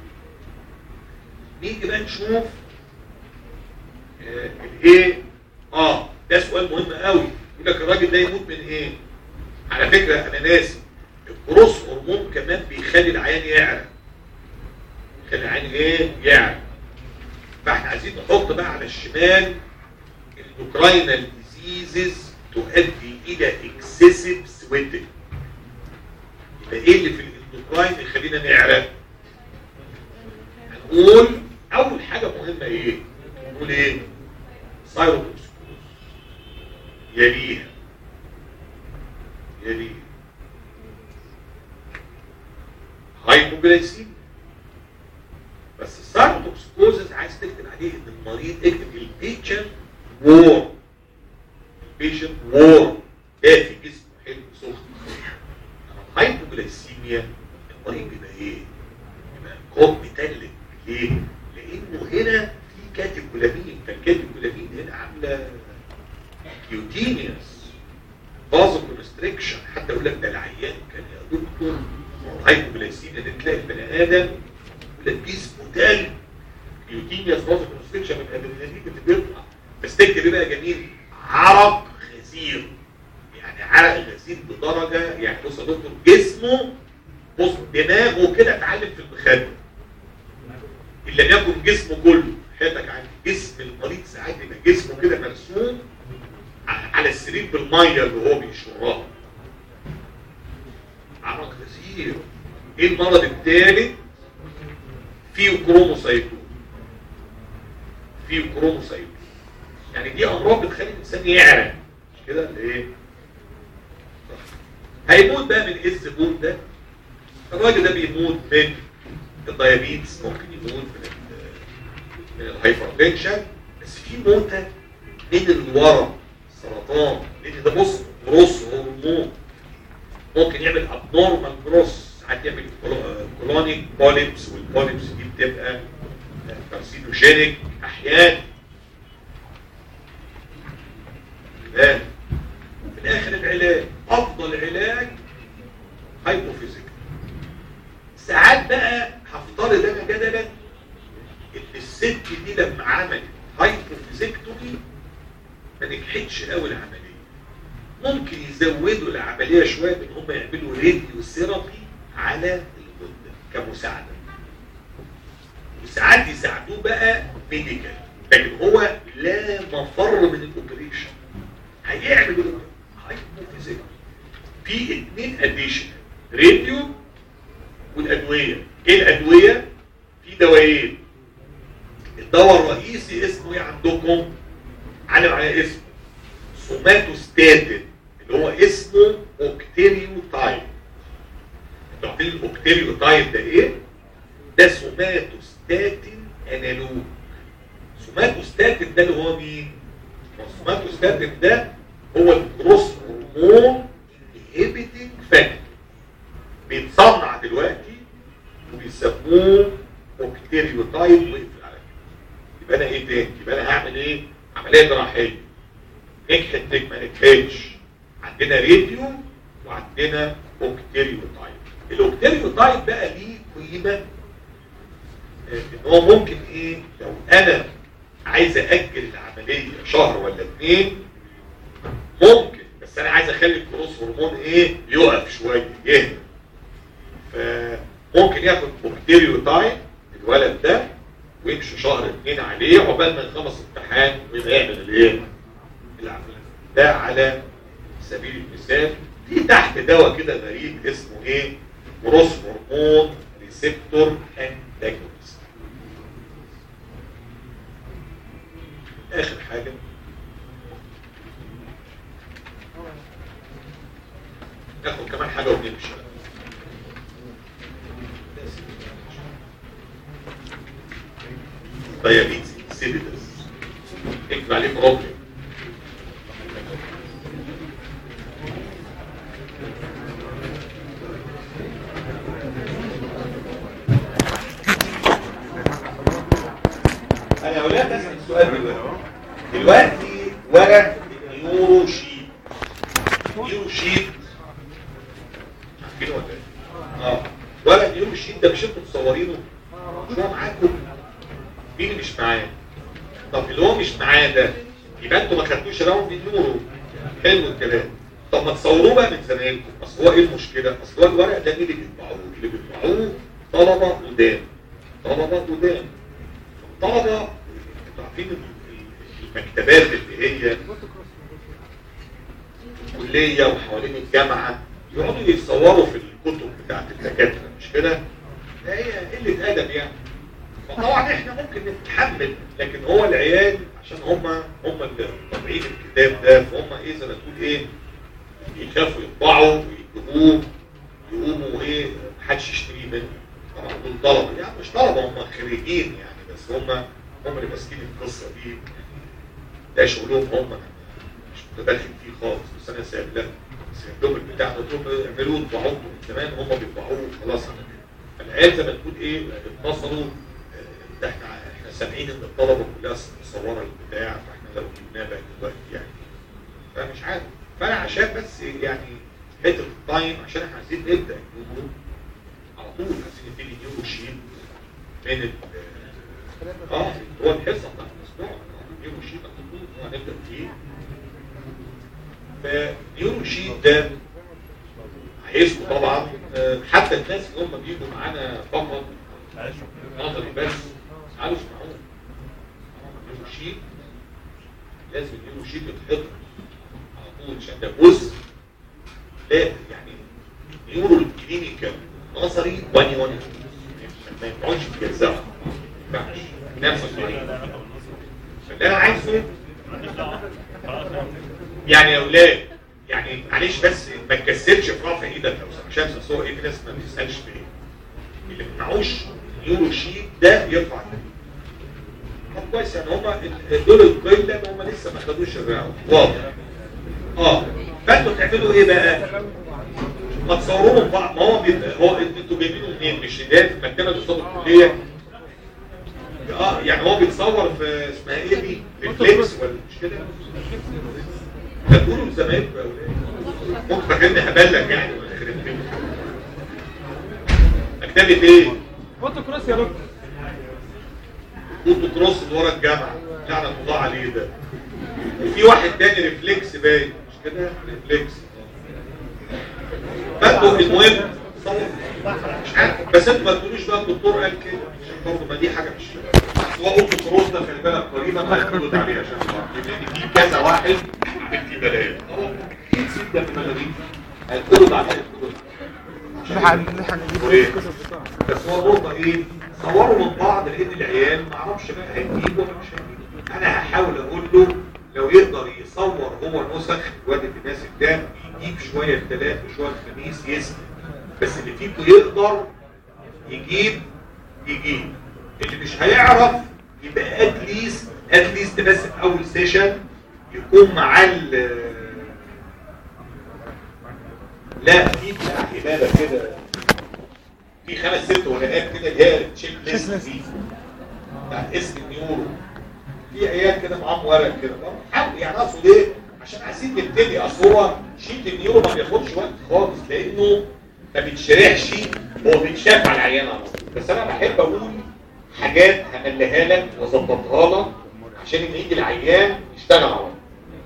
نيجي بقى نشوف آه، الايه اه ده سؤال مهم قوي يقول لك الراجل ده يموت من ايه على فكره انا ناسي الجروث هرمون كمان بيخلي العيان يعرق يخلي العيان ايه يعرق فاحنا عايزين نحط بقى على الشمال الاوكراينال ديزيزز تؤدي الى اكسسيف سويتنج يبقى ايه اللي في الاندوكراين يخلينا نعرق هنقول اول حاجه مهمه ايه نقول ايه سايروتوكسيكوز يليها يليها هايبوجلايسيميا بس السايروتوكسيكوزز عايز تكتب عليه ان المريض اكتب البيشنت وور البيشنت وور دافي جسمه حلو سخن الهايبوجلايسيميا المريض بيبقى ايه؟ يبقى كوب متلج ليه؟ لانه هنا في كاتيكولامين فالكاتيكولامين هنا عامله كيوتينيوس فازو كونستريكشن حتى يقول لك ده العيان كان يا دكتور هايبوجلايسيميا ده تلاقي البني ادم يقول لك جسمه تلج كيوتينيوس فازو كونستريكشن من الادرينالين اللي بيطلع بس تكتب ايه بقى يا جميل عرق غزير يعني عرق غزير بدرجه يعني بص يا دكتور جسمه بص دماغه كده اتعلم في المخده ان لم يكن جسمه كله حياتك عندي جسم المريض ساعات يبقى جسمه كده مرسوم ع- على السرير بالميه اللي هو بيشربها عرق غزير ايه المرض الثالث فيه كروموسايتوم فيه كروموسايتوم يعني دي امراض بتخلي الانسان يعرق مش كده ولا ايه هيموت بقى من ايه الزبون ده الراجل ده بيموت من الديابيتس ممكن يموت من ال- من الهايبرتنشن بس في موتة من الورم سرطان لان ده بص جروس هرمون ممكن يعمل ابنورمال جروس ساعات يعمل كولونيك بوليبس والبوليبس دي بتبقى كارسينوجينيك احيانا الآن في الاخر العلاج افضل علاج هايبوفيزيك ساعات بقى هفترض انا جدلا ان الست دي لما عملت هايبوفيزيكتومي ما نجحتش قوي العمليه ممكن يزودوا العمليه شويه ان هم يعملوا راديو ثيرابي على الغده كمساعده وساعات يساعدوه بقى ميديكال لكن هو لا مفر من الاوبريشن هيعمل هايبوفيزيكتومي في اثنين اديشن راديو والادويه ايه الادويه في دوايين الدواء الرئيسي اسمه ايه عندكم علم على اسمه سوماتوستاتين اللي هو اسمه اوكتيريوتايب انتوا عارفين الاوكتيريوتايب ده ايه ده سوماتوستاتين انالوج سوماتوستاتين ده اللي هو مين السوماتوستاتين ده هو الجروس هرمون انهبيتنج فاكتور بيتصنع دلوقتي وبيسموه اوكتيريوتايب ويقفل على كده يبقى انا ايه تاني يبقى انا هعمل ايه عمليه جراحيه نجحت نجح ما نجحتش عندنا راديو وعندنا اوكتيريوتايب الاوكتيريوتايب بقى ليه قيمه آه، ان هو ممكن ايه لو انا عايز اجل العمليه شهر ولا اتنين ممكن بس انا عايز اخلي الجروس هرمون ايه يقف شويه يهدى فممكن ياخد بكتيريوتايب الولد ده ويمشي شهر اتنين عليه عقبال ما يخلص امتحان ويبقى يعمل الايه؟ العمليه ده على سبيل المثال في تحت دواء كده غريب اسمه ايه جروس هرمون ريسبتور انتاجونست اخر حاجه ناخد كمان حاجه ونمشي دايابيتس سيبيدس اكتب عليه بروبلم انا يا اولاد اسال السؤال دلوقتي دلوقتي ورق نيورو شيت نيورو شيت عارفينه ولا ايه؟ اه ورق نيورو شيت ده مش انتوا مصورينه مش هو معاكم مين اللي مش معاه طب اللي هو مش معاه ده يبقى انتوا ما خدتوش راوند النورو حلو الكلام طب ما تصوروه بقى من زمايلكم اصل هو ايه المشكله اصل هو الورق ده مين اللي بيطبعوه اللي بيطبعوه طلبه قدام طلبه قدام الطلبه انتوا عارفين المكتبات اللي هي الكليه وحوالين الجامعه يقعدوا يتصوروا في الكتب بتاعت الدكاتره مش كده؟ هي قله ادب يعني فطبعا احنا ممكن نتحمل لكن هو العيال عشان هم هم اللي طابعين الكتاب ده فهم ايه زي ما تقول ايه يخافوا يطبعوا ويكتبوه يقوموا ايه محدش يشتريه منه طبعا دول طلبه يعني مش طلبه هم خريجين يعني بس هم هم اللي ماسكين القصه دي ده شغلهم هم مش متدخل فيه خالص بس انا سايب لهم سايب لهم البتاع ده دول اعملوه اطبعوه من زمان هم بيطبعوه خلاص على كده فالعيال زي ما تقول ايه اتنصروا ده احنا احنا سامعين ان الطلبه كلها مصوره البتاع فاحنا لو جبناه بقى دلوقتي يعني فمش عارف فانا عشان بس يعني حته التايم عشان احنا عايزين نبدا النيورو على طول عايزين نبتدي نيورو شيت من ال اه هو الحصه بتاعت الاسبوع نيورو شيت على طول هو هنبدا فيه فنيورو شيت ده عايزكم طبعا حتى الناس اللي هم بيجوا معانا فقط نظري بس تعالوا اسمعوه نيورو شيت لازم النيورو شيت يتحط على طول عشان ده جزء لا يعني نيورو الكلينيكال نظري واني واني ما ينفعش تجزعه ما ينفعش نفس الطريقه فاللي انا عايزه يعني يا اولاد يعني معلش بس ما تكسلش في رفع ايدك لو عشان تصور ايه في ناس ما بتسالش في ايه اللي معهوش يورو شيت ده يرفع طب كويس يعني هم دول القله هم لسه ما خدوش الرعايه واضح اه فانتوا تعملوا ايه بقى؟ ما تصوروهم بعض ما هو بيبقى هو انتوا جايبينه منين؟ مش ده في مكتبه قصاد الكليه اه يعني هو بيتصور في اسمها ايه دي؟ ريفلكس ولا مش كده؟ تقولوا لزمايلكم يا اولاد ممكن فاكرني هبلغ يعني ولا يخرب بيتك مكتبه ايه؟ فوتو كروس يا دكتور فوتو كروس اللي ورا الجامعه لعنه الله عليه ده وفي واحد تاني ريفلكس باين مش كده؟ ريفلكس فانتوا المهم مش عارف بس انتوا ما تقولوش بقى الدكتور قال كده عشان برضه ما دي حاجه مش هو اوتو كروس ده خلي بالك قريبا ما هيقولوا عليه عشان لان في كذا واحد في بلايا نسيت ده في المدارس هيقولوا عليه بس هو النقطه ايه صوروا من بعض لان العيال ما اعرفش بقى هيجيب ولا مش هيجيب انا هحاول اقول له لو يقدر يصور هو نسخ الواد اللي ماسك ده يجيب شويه الثلاث وشويه الخميس يسمع بس اللي فيكم يقدر يجيب يجيب اللي مش هيعرف يبقى اتليست اتليست بس في اول سيشن يكون معاه ال لا في بتاع عباده كده في خمس ست ورقات كده اللي هي تشيك ليست دي بتاع اسم النيورو في عيال كده معاهم ورق كده حاول يعني اقصد ايه عشان عايزين نبتدي اصل هو شيت النيورو ما بياخدش وقت خالص لانه ما بيتشرحش هو بيتشاف على العيان على طول بس انا بحب اقول حاجات همليها لك واظبطها لك عشان لما يجي العيان يشتغل على طول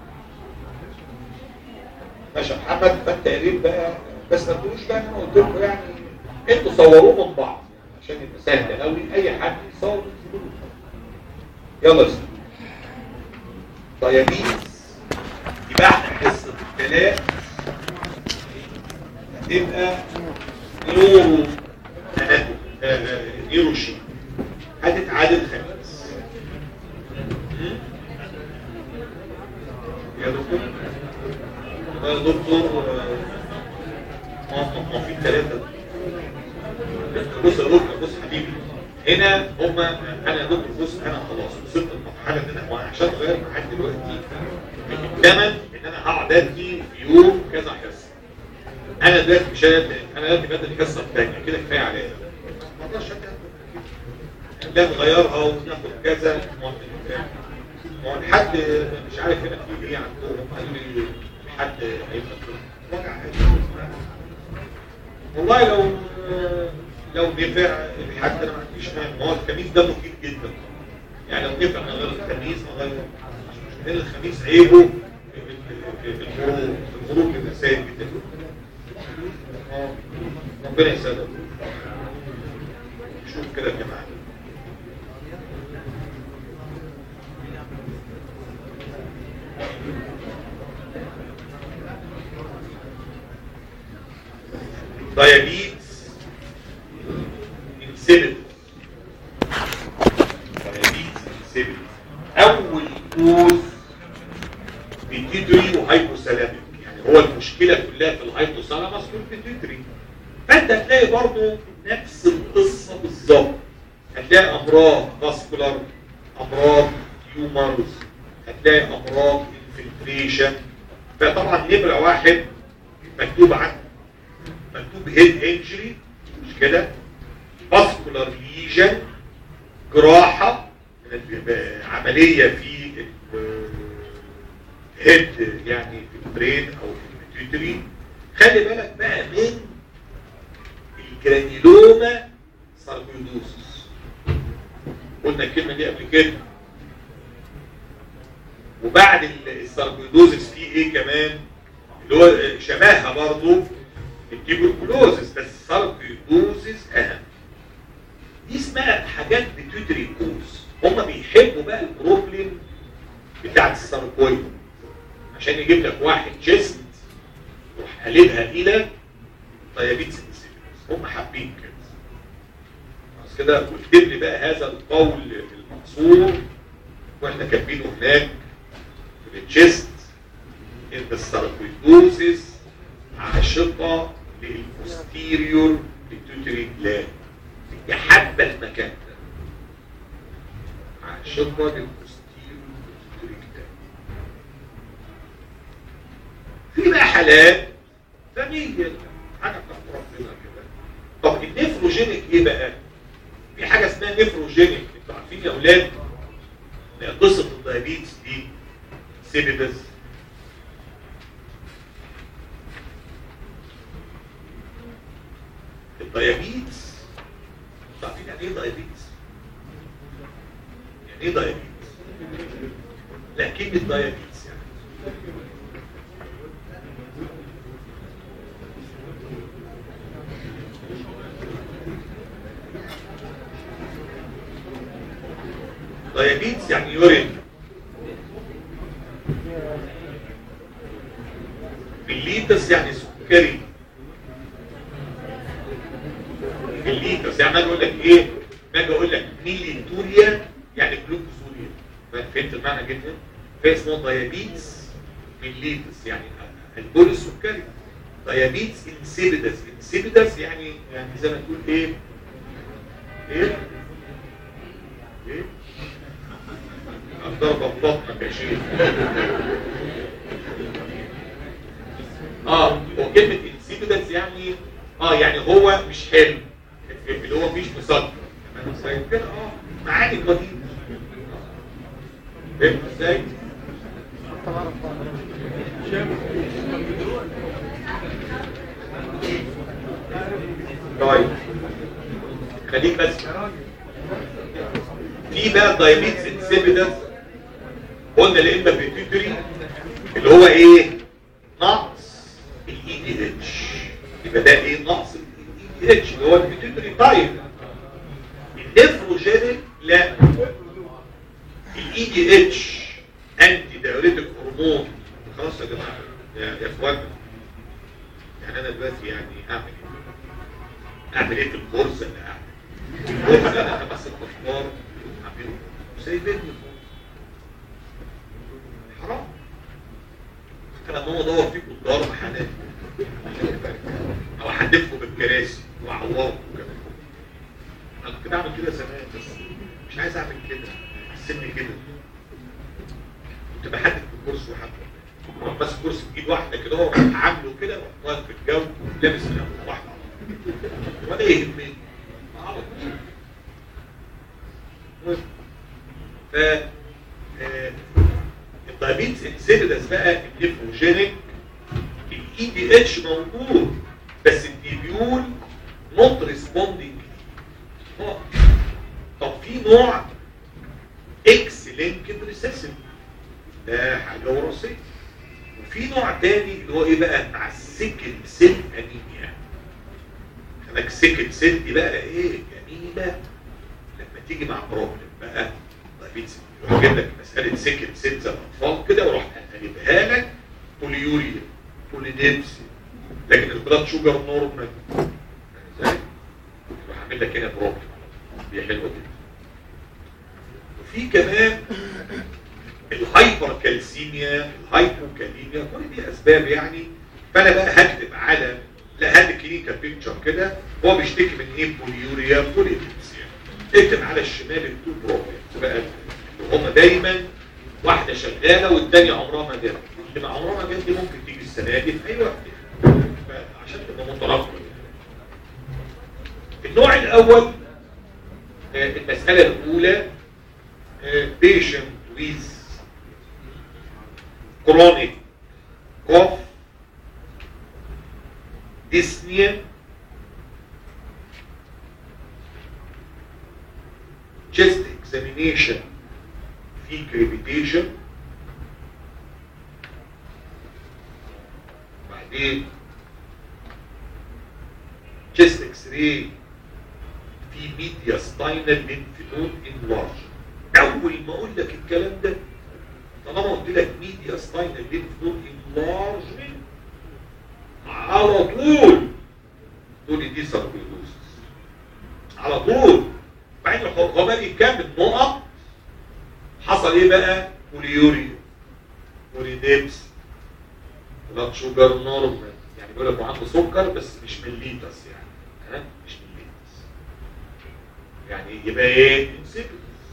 ماشي يا محمد فانت قريب بقى بس ما تقولوش بقى انا قلت لكم يعني انتوا صوروه من بعض عشان يبقى سهل قوي اي حد يصور يلا يا سيدي ديابيتس يبقى احنا حصه الثلاث تبقى نيورو نيوروشي هتتعادل خميس يا دكتور يا دكتور ما في ثلاثة بص يا دكتور بص حبيبي هنا هما انا يا دكتور بص انا خلاص وصلت لمرحله ان انا عشان اغير معاك دلوقتي الثمن ان انا هقعد ادي في يوم كذا حصه انا دلوقتي مش انا دلوقتي بدي الحصه الثانيه كده كفايه عليا ما اقدرش لا نغيرها وناخد كذا ما هو الحد مش عارف هنا في ايه عندهم قال لي الحد هيبقى وجع والله لو لو نفع الحد انا ما عنديش مانع هو الخميس ده مفيد جدا يعني لو نفع من غير الخميس من غير لان الخميس عيبه في الخروج في الخروج للمسائل جدا ربنا يسلمك شوف كده يا جماعه diabetes insipidus diabetes insipidus اول كوز بيتيتري وهايبوثالاميك يعني هو المشكله كلها في الهايبوثالاموس والبيتيتري فانت هتلاقي برضه نفس القصه بالظبط هتلاقي امراض فاسكولار امراض تيومرز هتلاقي امراض انفلتريشن فطبعا نمره واحد مكتوب عنه مكتوب هيد انجري مش كده فاسكولار ليجن جراحه عمليه في هيد يعني في البرين او في البيتيوتري خلي بالك بقى من الجرانيلوما ساركويدوسس قلنا الكلمه دي قبل كده وبعد الساركويدوزس في ايه كمان اللي هو شبهها برضه التيبركلوزس بس الساركويدوزس اهم دي اسمها حاجات بتوتري كوز هم بيحبوا بقى البروبلم بتاعت الساركويد عشان يجيب لك واحد جسم يروح قلبها الى دايابيتس هم حابين كده خلاص كده واكتب لي بقى هذا القول المقصور واحنا كاتبينه هناك في الجست ان الساركويدوزس عاشقه للبوستيريور بيتوتري جلاند هي حابه المكان ده عاشقه للبوستيريور بيتوتري جلاند في بقى حالات فاميليا حاجه بتاعت ربنا كده طب النفروجينيك ايه بقى؟ في حاجه اسمها نفروجينيك انتوا عارفين يا اولاد قصه الدايابيتس دي سيبيدس الدايابيتس عارفين يعني ايه دايابيتس؟ يعني ايه دايابيتس؟ لا كلمه دايابيتس يعني دايابيتس يعني يورين الليتس يعني سكري الليتس يعني انا اقول لك ايه ما اجي اقول لك ميليتوريا يعني جلوكوزوريا فهمت المعنى جدا فاسمه دايابيتس ميليتس يعني البول السكري دايابيتس انسيبيدس انسيبيدس يعني يعني زي ما تقول ايه ايه ايه ضربة في بطنك يا شيخ اه وكلمة انسيبيدنس يعني اه يعني هو مش حلو اللي هو مش مسكر كده اه معاني قديمة فهمت ازاي؟ طيب خليك بس في بقى دايابيتس انسيبيدنس قلنا الاما بيتيوتري اللي هو ايه نقص الاي دي اتش يبقى ده ايه نقص الاي دي اتش اللي هو البيتيوتري تايب النفروجينيك لا الاي دي اتش انتي دايوريتك هرمون خلاص يا جماعه يا يا اخوانا يعني انا دلوقتي يعني وسايبني حرام انا ماما دور فيكم الدار حنان او هحدفكم بالكراسي واعوركم كمان انا كنت بعمل كده زمان بس مش عايز اعمل كده السن كده كنت بحدف بالكرسي وحدف اروح ماسك كرسي بايد واحده كده واروح عامله كده واروح واقف في الجو لابس من اول واحده ولا يهمني على طول ف آه، الدايبيتس انسيدنس بقى النيفروجينيك الاي دي اتش موجود بس الديبيول نوت ريسبوندينج طب في نوع اكس لينكد ريسيسيف ده حاجه وراثيه وفي نوع تاني اللي هو ايه بقى مع السكن سيل انيميا خلاك سكن سيل دي بقى ايه جميله لما تيجي مع بروبلم بقى دايبيتس يروح جايب لك مساله سكن سيل زي الاطفال كده ويروح قلبها لك بوليوريا بوليديبسي لكن البلاد شوجر نورمال يعني ازاي؟ يروح عامل لك هنا بروبلم دي حلوه جدا وفي كمان الهايبر كالسيميا الهايبوكاليميا كل دي اسباب يعني فانا بقى هكتب على لا هات كلينيكال بيكتشر كده هو بيشتكي من ايه بوليوريا بوليديبسيا اكتب على الشمال التو بروبلمز بقى اللي هم دايما واحده شغاله والثانيه عمرها ما جت اللي مع عمرها ما جت دي ممكن تيجي السنه دي في اي وقت عشان تبقى مترابطه النوع الاول آه، المساله الاولى patient with chronic cough dyspnea chest examination في crepitation بعدين chest x-ray في media spinal lymph node enlarged اول ما اقول لك الكلام ده طالما قلت لك ميديا سباينال لينف نود انلارجمنت على طول تقول لي دي ساركويدوسس على طول بعدين هو بقى يكمل نقط حصل ايه بقى بوليوريا بوليديبس بلاد شوجر نورمال يعني بيقول لك هو عنده سكر بس مش مليتس يعني ها مش مليتس يعني يبقى ايه انسيبل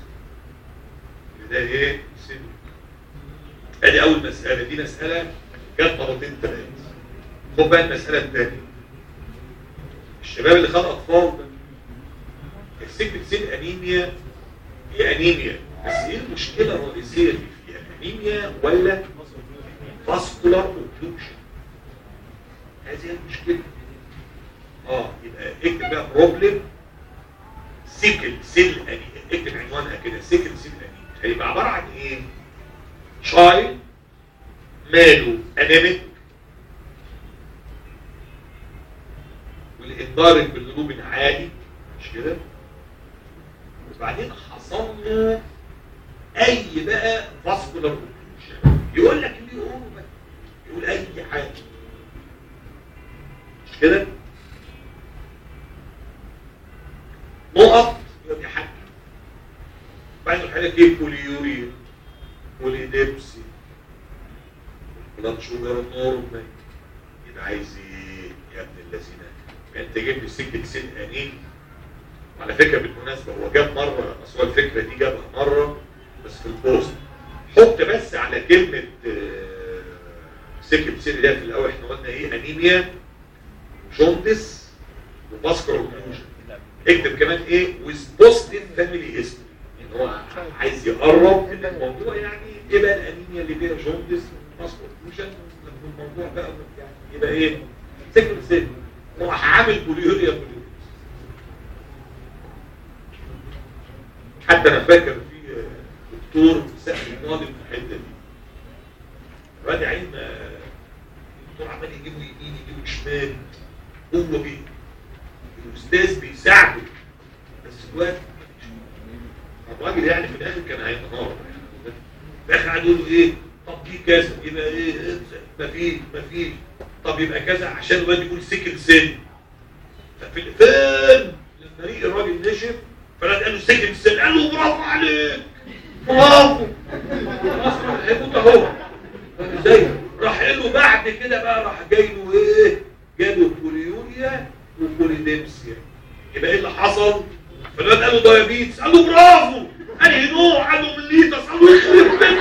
ده ايه سن ادي اول مسألة دي مسألة جت مرتين ثلاثة خد بقى المسألة الثانية الشباب اللي خد اطفال السكت سيل انيميا هي انيميا بس ايه المشكلة الرئيسية اللي فيها انيميا ولا فاسكولار اوكلوجن هذه هي المشكلة اه يبقى اكتب بقى بروبلم سيكل سيل انيميا اكتب عنوانها كده سيكل سيل انيميا هيبقى عبارة عن ايه شايل ماله انيميك والانضارب بالجنوب عالي مش كده وبعدين حصل له اي بقى فاسكولار اوكلوجن يقول لك اللي يقوله بقى يقول اي حاجه مش كده نقط يبقى حاجه بعد الحاجات ايه بوليوريا بوليديبسي بلاد شوجر نورمال يبقى عايز ايه يا ابن الذين انت جيب لي سكه سن انين وعلى فكره بالمناسبه هو جاب مره بس هو الفكره دي جابها مره بس في البوست حط بس على كلمه آه، سكه سن ده في الاول احنا قلنا ايه انيميا جوندس وباسكر اوكلوجن اكتب كمان ايه ويز بوستيف فاميلي هيستوري ان هو عايز يقرب من الموضوع يعني ايه بقى الانيميا اللي فيها جوندس باسكر اوكلوجن الموضوع بقى يعني يبقى ايه سكر سن وراح عامل بوليوريا بوليوريا حتى انا فاكر في دكتور سأل الناضي في الحته دي الواد عين الدكتور عمال يجيبه يمين يجيبه شمال هو بيه الاستاذ بيساعده بس الواد الراجل يعني في الاخر كان هينهار داخل قاعد يقول له ايه طب دي كذا يبقى ايه مفيش مفيش طب يبقى كذا عشان الواد يقول سكن سن ففي فين لما ريق الراجل نشف فالواد قال له سكن سن قال له برافو عليك برافو خلاص هيموت اهو ازاي راح له بعد كده بقى راح جاي له ايه جاله بوليوريا وبوليديمسيا يبقى ايه اللي حصل فالواد قال له دايابيتس قال له برافو انهي نوع قال له مليتس قال له يخرب بيت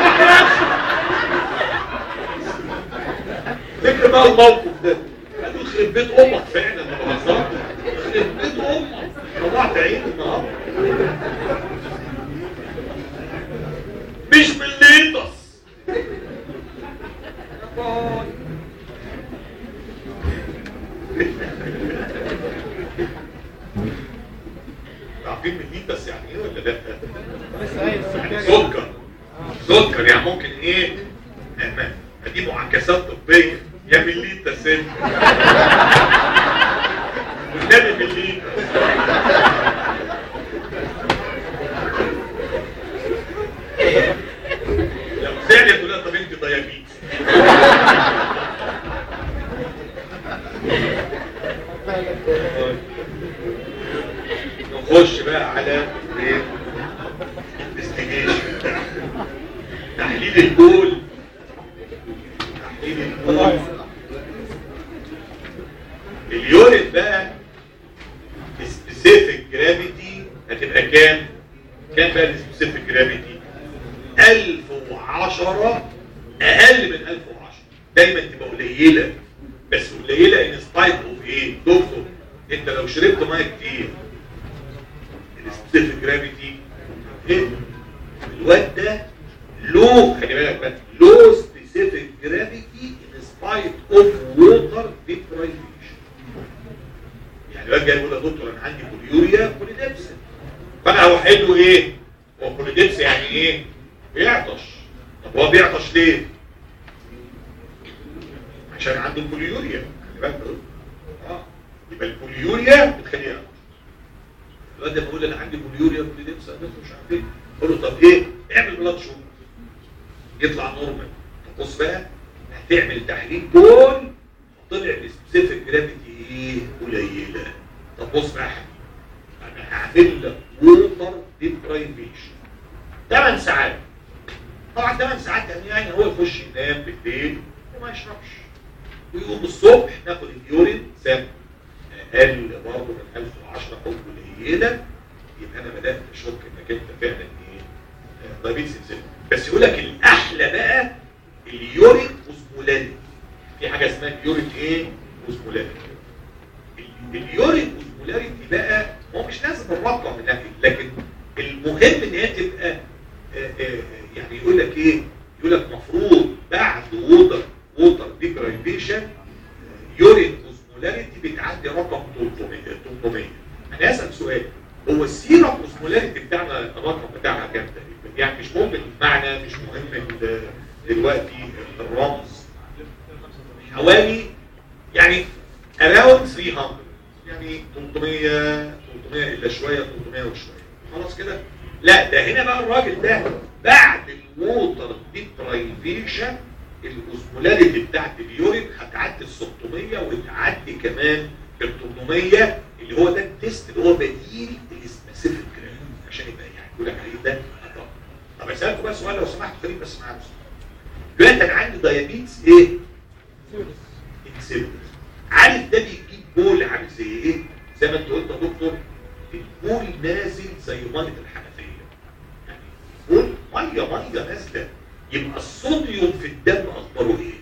فكر بقى الموقف ده قال له يخرب بيت امك فعلا ما بهزرش يخرب بيت امك طلعت عين النهارده مش مليتس عارفين مليتس يعني ايه ولا لا؟ يعني سكر سكر يعني ممكن ايه ما ما دي معاكسات طبيه يا مليتا سن والنبي مليتا لو زعلت تقول لها طب انت ديابيتس نخش بقى على ايه investigation تحليل البول تحليل البول اليورين بقى سبيسيفيك جرافيتي هتبقى كام؟ كام بقى السبيسيفيك جرافيتي؟ 1010 اقل من 1010 دايما تبقى قليله بس قليله ان سبايك اوف ايه؟ دكتور انت لو شربت ميه كتير السبيسيفيك جرافيتي ايه؟ الواد ده لو خلي بالك بقى لو سبيسيفيك جرافيتي ان سبايت اوف ووتر ديبرايفيشن يعني الواد جاي يقول يا دكتور انا عندي بوليوريا بوليدبس فانا هروح له ايه؟ هو بوليدبس يعني ايه؟ بيعطش طب هو بيعطش ليه؟ عشان عنده بوليوريا خلي بالك اه يبقى البوليوريا بتخليه يعطش الواد ده بيقول انا عندي بوليوريا بوليدبس انا مش عارف ايه قول له طب ايه؟ اعمل بلاد شوت يطلع نورمال طب بص بقى هتعمل تحليل بول طلع السبيسيفيك جرافيتي ايه؟ قليله طب بص بقى يا حبيبي انا هعمل لك ووتر ديبرايفيشن 8 ساعات طبعا 8 ساعات يعني, يعني هو يخش ينام بالليل وما يشربش ويقوم الصبح ناخد اليورين سام اقل برضه من 1010 او قليله يبقى انا بدات اشك انك انت فعلا ايه دايبيتس بس يقول لك الاحلى بقى اليورين اوزمولاريتي في حاجه اسمها اليورين ايه اوزمولاريتي اليورين اوزمولاريتي بقى هو مش لازم الرقم من لكن المهم ان هي تبقى آآ آآ يعني يقول لك ايه يقول لك مفروض بعد ووتر ووتر ديبرايفيشن يورين اوزمولاريتي بتعدي رقم 300 300 انا اسال سؤال هو السيرم اوزمولاريتي بتاعنا الرقم بتاعها كام تقريبا يعني مش مهم المعنى مش مهم دلوقتي الرمز حوالي يعني اراوند 300 يعني 300 300 الا شويه 300 وشويه خلاص كده لا ده هنا بقى الراجل ده بعد الووتر ديبرايفيشن الاوزمولاريتي بتاعت اليورين هتعدي ال 600 وتعدي كمان ال 800 اللي هو ده التيست اللي هو بديل السبيسيفيك عشان يبقى يعني يقول لك عليه ده أطلع. طب اسالكم بقى سؤال لو سمحت فريق بس معايا دلوقتي انا عندي دايابيتس ايه؟ انسيبتس عارف ده بيجيب بول عامل زي ايه؟ زي ما انت قلت يا دكتور البول نازل زي ميه الحنفيه يعني بول ميه ميه نازله يبقى الصوديوم في الدم اخباره ايه؟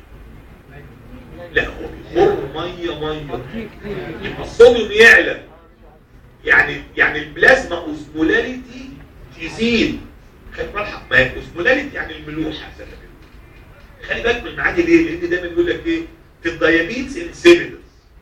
لا هو بيخر ميه ميه يبقى الصوديوم يعلى يعني يعني البلازما اوزمولاريتي تزيد خلي بالك ما اوزمولاريتي يعني الملوحه زي ما خلي بالك من المعادي ليه؟ لان دايما بيقول لك ايه؟ في الدايابيتس انسيبيدس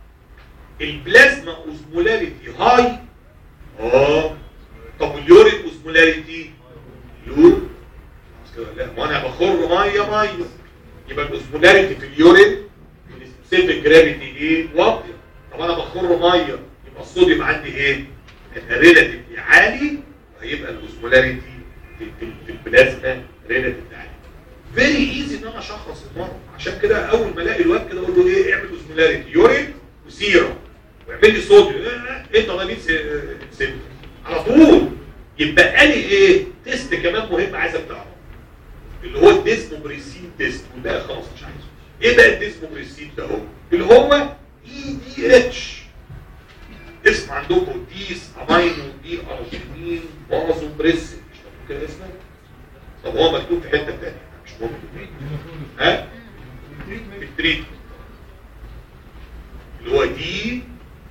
البلازما اوزمولاريتي هاي اه طب واليورين اوزمولاريتي لو لا ما انا بخر ميه ميه يبقى الاوزمولاريتي في اليورين السبيسيفيك جرافيتي ايه واطيه طب انا بخر ميه يبقى الصوديوم عندي ايه هيبقى ريلاتيفلي عالي وهيبقى الاوزمولاريتي في, في, في البلازما ريلاتيفلي عالي فيري ايزي ان انا اشخص المرض عشان كده اول ما الاقي الواد كده اقول له ايه اعمل اوزمولاريتي يورين وسيرم واعمل لي صوديوم ايه انت ضمير سيمتوم على طول يبقى لي ايه تيست كمان مهم عايزك تعرفه اللي هو الديسموبريسين تيست والباقي خلاص مش عايزه ايه بقى الديسموبريسين ده هو اللي هو اي دي اتش اسم عندكم ديس امينو دي ارجينين بازو بريس مش مكتوب كده اسمه طب هو مكتوب في حته ثانيه مش مهم ها التريتمنت اللي هو دي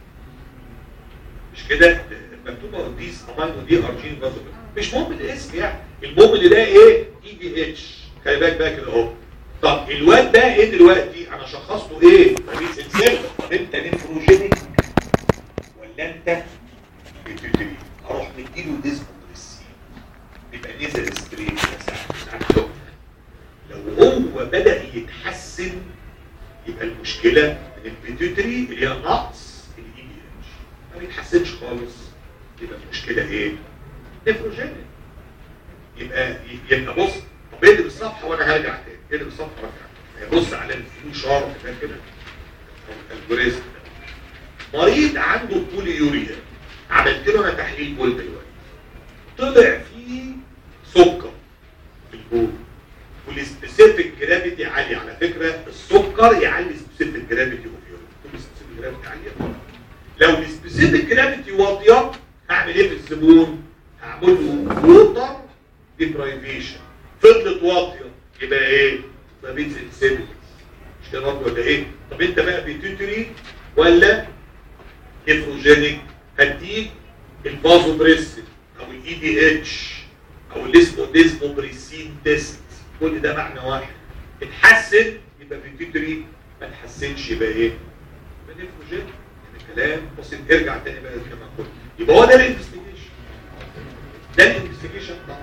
مش كده مكتوبه ديس امينو دي ارجين بازو مش مهم الاسم يعني المهم اللي ده ايه اي دي اتش خلي بالك بقى كده اهو طب الواد ده ايه دلوقتي انا شخصته ايه رئيس انسان طب انت نيفروجينيك ولا انت بتدري اروح مديله ديسموبريسين يبقى نزل ستريت ساعات لو هو بدا يتحسن يبقى المشكله من البيتوتري اللي هي نقص الاي دي اتش ما بيتحسنش خالص يبقى المشكله ايه نيفروجينيك يبقى يبقى بص طب اقلب الصفحه وانا هرجع تاني اقلب الصفحه وارجع بص على الفيو شارت ده كده الالجوريزم مريض عنده بوليوريا عملت له انا تحليل بول دلوقتي طلع فيه سكر في البول والسبيسيفيك جرافيتي عاليه على فكره السكر يعلي سبيسيفيك جرافيتي اوف يورين تقول سبيسيفيك جرافيتي عاليه لو السبيسيفيك جرافيتي واطيه هعمل ايه في الزبون هعمل له ووتر ديبرايفيشن فضلت واطيه يبقى ايه ما بينزل سيبل مش كده برضه ولا ايه طب انت بقى بيتوتري ولا نيفروجينيك هديك الفازو بريسين او الاي دي اتش او اللي اسمه ديسموبريسين تيست كل ده معنى واحد اتحسن يبقى بيتوتري ما اتحسنش يبقى ايه يبقى نيفروجينيك يعني كلام بسيط ارجع تاني بقى كما قلت يبقى هو ده الانفستيجيشن ده الانفستيجيشن بتاع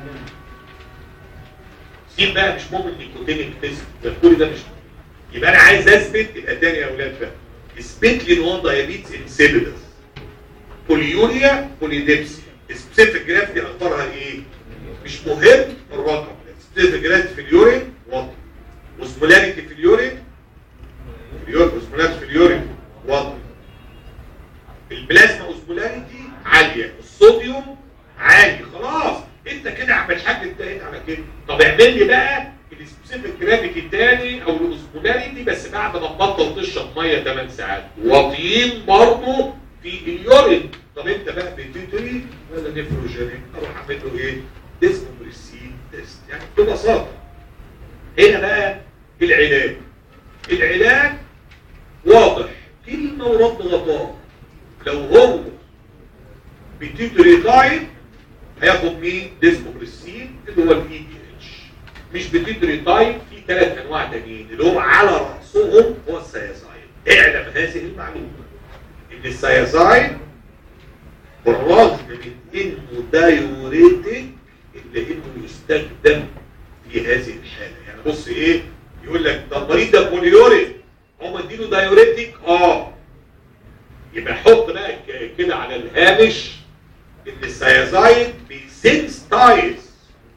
سيب بقى مش مهم النيكوتينيك تيست ده كل ده مش مهم يبقى انا عايز اثبت يبقى تاني يا اولاد بقى اثبت لي ان هو دايابيتس انسيبيدس بوليوريا بوليديبسي سبيسيفيك جرافيتي اخبارها ايه مش مهم الرقم سبيسيفيك جرافيتي في اليورين واطي وسمولاريتي في اليورين وسمولاريتي في اليورين واطي البلازما اوسمولاريتي عاليه الصوديوم عالي خلاص انت كده عمل حاجه انتهيت على كده طب اعمل لي بقى السبيسيفيك جرافيتي الثاني او الاوسمولاريتي بس بعد ما تبطل تشرب ميه 8 ساعات واطيين برضه في اليورين طب انت بقى بتدري ولا نيفروجينيك اروح اعمل له ايه ديسموبريسين تيست يعني ببساطه هنا بقى العلاج العلاج واضح كلمه ورد غطاء لو هو بتدري تايب هياخد مين ديسموبريسين اللي هو الاي دي اتش مش بتدري تايب في ثلاث انواع تانيين اللي هم على راسهم هو السياسايد اعلم هذه المعلومه ان السياسايد بالرغم من انه دايوريتك الا انه يستخدم في هذه الحاله يعني بص ايه يقول لك ده المريض ده بوليوريك هم اديله دايوريتك اه يبقى حط بقى كده على الهامش ان السيازايد بيسنستايز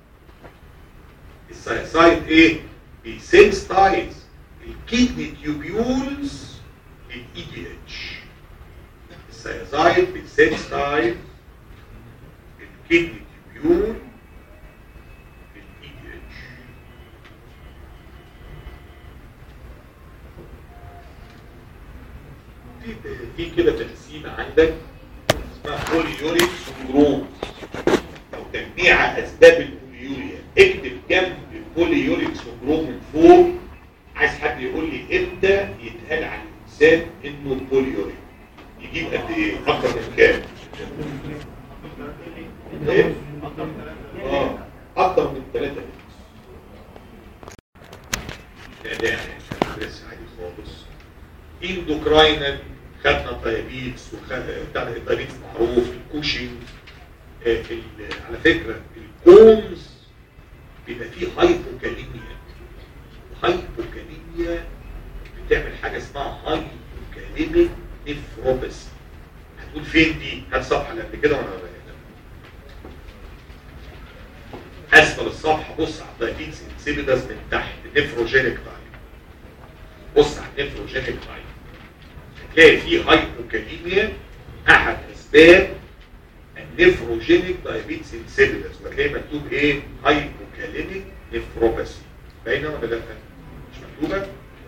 السيازايد ايه بيسنستايز الكيدني تيوبيولز للاي دي اتش السيازايد بيسنستايز الكيدني تيوبيول للاي دي اتش في في كده تقسيمه عندك اسمها بوليوريك سندروم او تجميع اسباب البوليوريا اكتب جنب البوليوريك سندروم من فوق عايز حد يقول لي امتى يتقال عن الانسان انه بوليوريك يجيب قد ايه اكتر من كام ايه اه اكتر من 3 لا ده يعني بس عادي خالص اندوكراينال خدنا الدايابيتس وخدنا الدايابيتس معروف الكوشنج آه على فكرة الكونز بيبقى فيه هايبوكاليميا هايبوكاليميا بتعمل حاجة اسمها هايبوكاليميك نيفروباثي هتقول فين دي؟ هات الصفحة اللي قبل كده وانا اسفل الصفحة بص على الدايابيتس انسيبيدس من تحت نيفروجينيك تايب بص على النيفروجينيك تايب تلاقي فيه هايبوكاليميا احد اسباب نيفروجينيك دايابيتس انسيبيدس وهتلاقي مكتوب ايه هايبوكاليميك نيفروباثي باينه ولا لا مش مكتوبه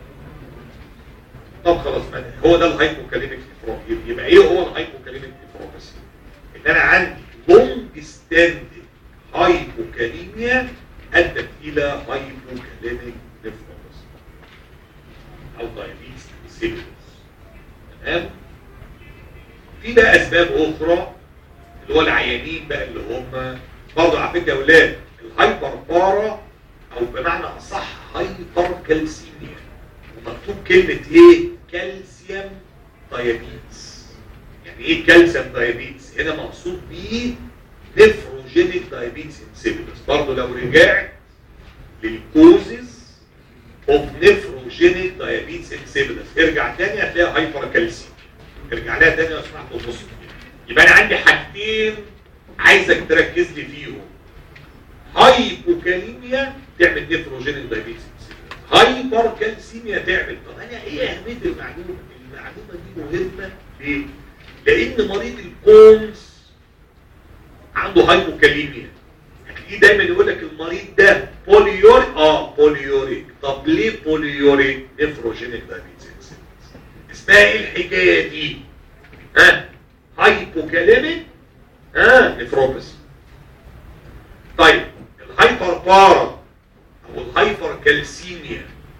طب خلاص ما هو ده الهايبوكاليميك نيفروباثي يبقى ايه هو الهايبوكاليميك نيفروباثي ان انا عندي لونج ستاندنج هايبوكاليميا ادت الى هايبوكاليميك نيفروباثي او دايابيتس انسيبيدس تمام في بقى اسباب اخرى اللي هو العيانين بقى اللي هم برضه على فكره يا اولاد الهايبر بارا او بمعنى اصح هايبر كالسيميا ومكتوب كلمه ايه كالسيوم دايابيتس يعني ايه كالسيوم دايابيتس هنا مقصود بيه نيفروجينيك دايابيتس انسيبيدس برضه لو رجعت للكوزز اوف نيفروجينيك دايابيتس انسيبيدس ارجع تاني هتلاقي هايبر كالسيوم ارجع لها تاني لو سمحت وبص يبقى انا عندي حاجتين عايزك تركز لي فيهم هايبوكاليميا تعمل نيفروجينيك دايابيتس هايبر كالسيميا تعمل طب انا ايه اهميه المعلومه المعلومه دي مهمه ليه لان مريض الكونز عنده هايبوكاليميا هتلاقيه دايما يقول لك المريض ده بوليوريك اه بوليوريك طب ليه بوليوريك نيفروجينيك دايابيتس اسمها ايه الحكايه دي ها هايبوكاليميك ها نفروبس طيب الهايبر بارا او الهايبر كالسيميا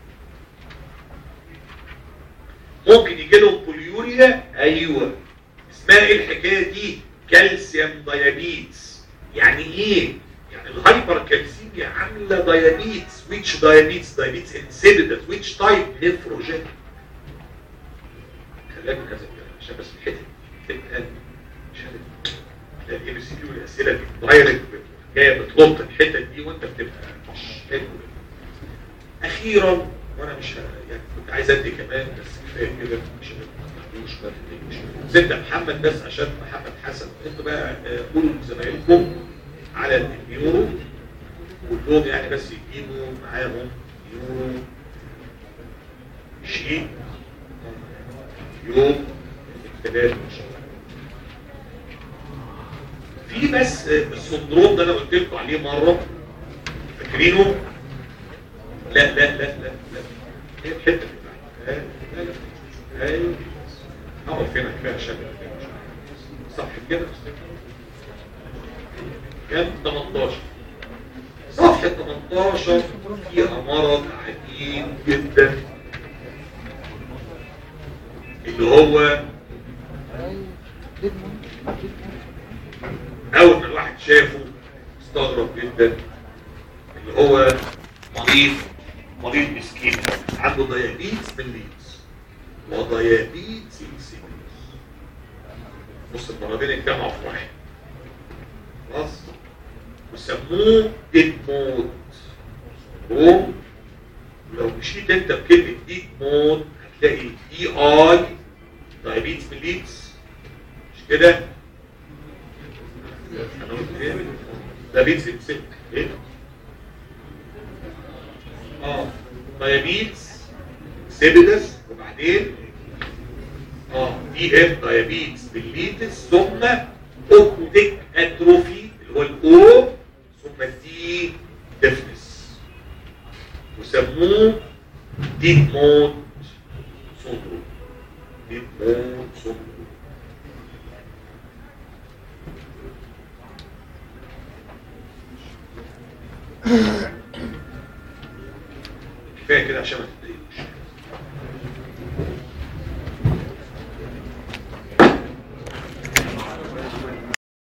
ممكن يجي لهم بوليوريا ايوه اسمها ايه الحكايه دي كالسيوم دايابيتس يعني ايه يعني الهايبر كالسيميا عامله دايابيتس which diabetes diabetes insipidus which type نفروجين خلينا من هذا الكلام عشان بس الحته تبقى مش عارف الاي بي سي كيو الاسئله دي دايركت جايه بتلط الحته دي وانت بتبقى مش حلو اخيرا وانا مش يعني كنت عايز ادي كمان بس كفايه كده مش مش مش زدت محمد بس عشان محمد حسن انتوا بقى قولوا لزمايلكم على النيورو كلهم يعني بس يجيبوا معاهم نيورو شيء يوم الثلاث ان شاء الله في بس السندروم ده انا قلت لكم عليه مره فاكرينه لا لا لا لا لا هي الحته اللي لا لا لا ايوه اقف هنا كفايه عشان صح كده كام 18 صفحه 18 فيها مرض عجيب جدا اللي هو اول ما الواحد شافه استغرب جدا اللي هو مريض مريض مسكين عنده ديابيتس مليتس وديابيتس انسيبيتس بص المرضين اجتمعوا في واحد خلاص وسموه ديد مود روم لو مشيت انت بكلمه ديد مود هتلاقي دي اي دايابيتس مليتس مش كده انا قلت ايه دايابيتس انسيبيتس ايه اه دايابيتس سيبيدس وبعدين اه دي اف دايابيتس بالليتس ثم اوبتيك اتروفي اللي هو الاو ثم الدي ديفنس وسموه ديد مود سندروم ديد مود سندروم كفايه كده عشان ما